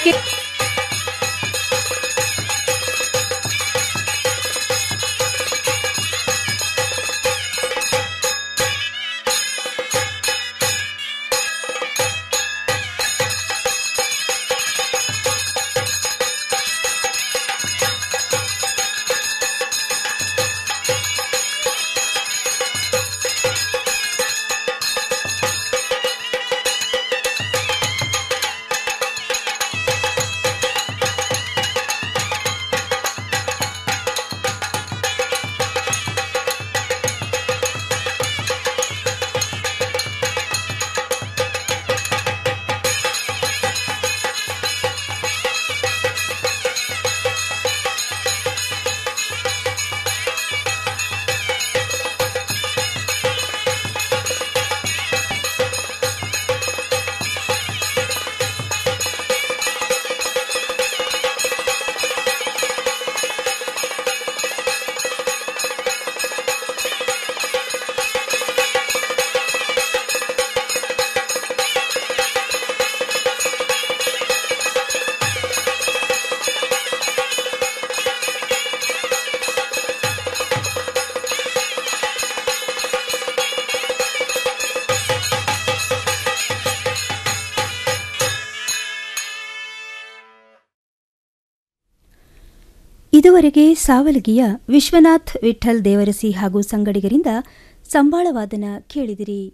ಇದುವರೆಗೆ ಸಾವಲಗಿಯ ವಿಶ್ವನಾಥ್ ವಿಠಲ್ ದೇವರಸಿ ಹಾಗೂ ಸಂಗಡಿಗರಿಂದ ಸಂಬಾಳವಾದನ ಕೇಳಿದಿರಿ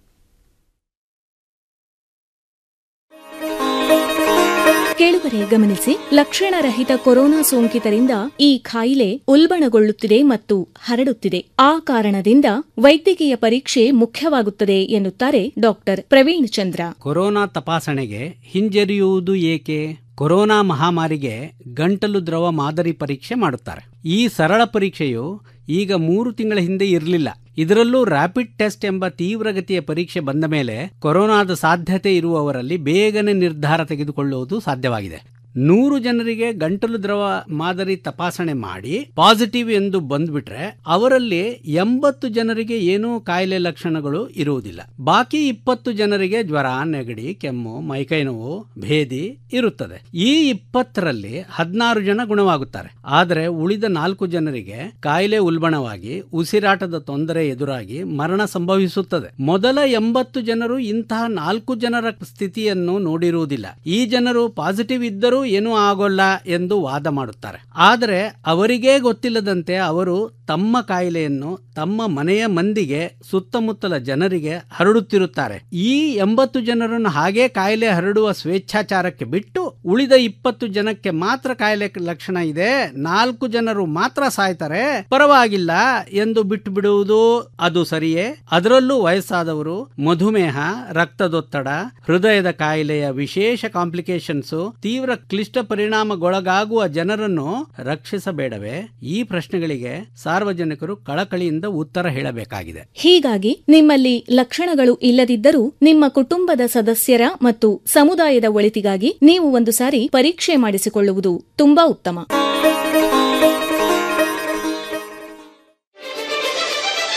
ಕೇಳುಗರೆ ಗಮನಿಸಿ ಲಕ್ಷಣರಹಿತ ಕೊರೋನಾ ಸೋಂಕಿತರಿಂದ ಈ ಕಾಯಿಲೆ ಉಲ್ಬಣಗೊಳ್ಳುತ್ತಿದೆ ಮತ್ತು ಹರಡುತ್ತಿದೆ ಆ ಕಾರಣದಿಂದ ವೈದ್ಯಕೀಯ ಪರೀಕ್ಷೆ ಮುಖ್ಯವಾಗುತ್ತದೆ ಎನ್ನುತ್ತಾರೆ ಡಾಕ್ಟರ್ ಪ್ರವೀಣ್ ಚಂದ್ರ ಕೊರೋನಾ ತಪಾಸಣೆಗೆ ಹಿಂಜರಿಯುವುದು ಏಕೆ ಕೊರೋನಾ ಮಹಾಮಾರಿಗೆ ಗಂಟಲು ದ್ರವ ಮಾದರಿ ಪರೀಕ್ಷೆ ಮಾಡುತ್ತಾರೆ ಈ ಸರಳ ಪರೀಕ್ಷೆಯು ಈಗ ಮೂರು ತಿಂಗಳ ಹಿಂದೆ ಇರಲಿಲ್ಲ ಇದರಲ್ಲೂ ರ್ಯಾಪಿಡ್ ಟೆಸ್ಟ್ ಎಂಬ ತೀವ್ರಗತಿಯ ಪರೀಕ್ಷೆ ಬಂದ ಮೇಲೆ ಕೊರೋನಾದ ಸಾಧ್ಯತೆ ಇರುವವರಲ್ಲಿ ಬೇಗನೆ ನಿರ್ಧಾರ ತೆಗೆದುಕೊಳ್ಳುವುದು ಸಾಧ್ಯವಾಗಿದೆ ನೂರು ಜನರಿಗೆ ಗಂಟಲು ದ್ರವ ಮಾದರಿ ತಪಾಸಣೆ ಮಾಡಿ ಪಾಸಿಟಿವ್ ಎಂದು ಬಂದ್ಬಿಟ್ರೆ ಅವರಲ್ಲಿ ಎಂಬತ್ತು ಜನರಿಗೆ ಏನೂ ಕಾಯಿಲೆ ಲಕ್ಷಣಗಳು ಇರುವುದಿಲ್ಲ ಬಾಕಿ ಇಪ್ಪತ್ತು ಜನರಿಗೆ ಜ್ವರ ನೆಗಡಿ ಕೆಮ್ಮು ಮೈಕೈ ನೋವು ಭೇದಿ ಇರುತ್ತದೆ ಈ ಇಪ್ಪತ್ತರಲ್ಲಿ ಹದಿನಾರು ಜನ ಗುಣವಾಗುತ್ತಾರೆ ಆದರೆ ಉಳಿದ ನಾಲ್ಕು ಜನರಿಗೆ ಕಾಯಿಲೆ ಉಲ್ಬಣವಾಗಿ ಉಸಿರಾಟದ ತೊಂದರೆ ಎದುರಾಗಿ ಮರಣ ಸಂಭವಿಸುತ್ತದೆ ಮೊದಲ ಎಂಬತ್ತು ಜನರು ಇಂತಹ ನಾಲ್ಕು ಜನರ ಸ್ಥಿತಿಯನ್ನು ನೋಡಿರುವುದಿಲ್ಲ ಈ ಜನರು ಪಾಸಿಟಿವ್ ಇದ್ದರೂ ಏನೂ ಆಗೋಲ್ಲ ಎಂದು ವಾದ ಮಾಡುತ್ತಾರೆ ಆದರೆ ಅವರಿಗೇ ಗೊತ್ತಿಲ್ಲದಂತೆ ಅವರು ತಮ್ಮ ಕಾಯಿಲೆಯನ್ನು ತಮ್ಮ ಮನೆಯ ಮಂದಿಗೆ ಸುತ್ತಮುತ್ತಲ ಜನರಿಗೆ ಹರಡುತ್ತಿರುತ್ತಾರೆ ಈ ಎಂಬತ್ತು ಜನರನ್ನು ಹಾಗೆ ಕಾಯಿಲೆ ಹರಡುವ ಸ್ವೇಚ್ಛಾಚಾರಕ್ಕೆ ಬಿಟ್ಟು ಉಳಿದ ಇಪ್ಪತ್ತು ಜನಕ್ಕೆ ಮಾತ್ರ ಕಾಯಿಲೆ ಲಕ್ಷಣ ಇದೆ ನಾಲ್ಕು ಜನರು ಮಾತ್ರ ಸಾಯ್ತಾರೆ ಪರವಾಗಿಲ್ಲ ಎಂದು ಬಿಟ್ಟು ಬಿಡುವುದು ಅದು ಸರಿಯೇ ಅದರಲ್ಲೂ ವಯಸ್ಸಾದವರು ಮಧುಮೇಹ ರಕ್ತದೊತ್ತಡ ಹೃದಯದ ಕಾಯಿಲೆಯ ವಿಶೇಷ ಕಾಂಪ್ಲಿಕೇಶನ್ಸ್ ತೀವ್ರ ಕ್ಲಿಷ್ಟ ಪರಿಣಾಮಗೊಳಗಾಗುವ ಜನರನ್ನು ರಕ್ಷಿಸಬೇಡವೇ ಈ ಪ್ರಶ್ನೆಗಳಿಗೆ ಸಾರ್ವಜನಿಕರು ಕಳಕಳಿಯಿಂದ ಉತ್ತರ ಹೇಳಬೇಕಾಗಿದೆ ಹೀಗಾಗಿ ನಿಮ್ಮಲ್ಲಿ ಲಕ್ಷಣಗಳು ಇಲ್ಲದಿದ್ದರೂ ನಿಮ್ಮ ಕುಟುಂಬದ ಸದಸ್ಯರ ಮತ್ತು ಸಮುದಾಯದ ಒಳಿತಿಗಾಗಿ ನೀವು ಒಂದು ಸಾರಿ ಪರೀಕ್ಷೆ ಮಾಡಿಸಿಕೊಳ್ಳುವುದು ತುಂಬಾ ಉತ್ತಮ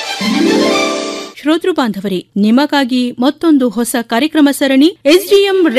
ಶ್ರೋತೃ ಬಾಂಧವರೇ ನಿಮಗಾಗಿ ಮತ್ತೊಂದು ಹೊಸ ಕಾರ್ಯಕ್ರಮ ಸರಣಿ ಎಸ್ಡಿಎಂ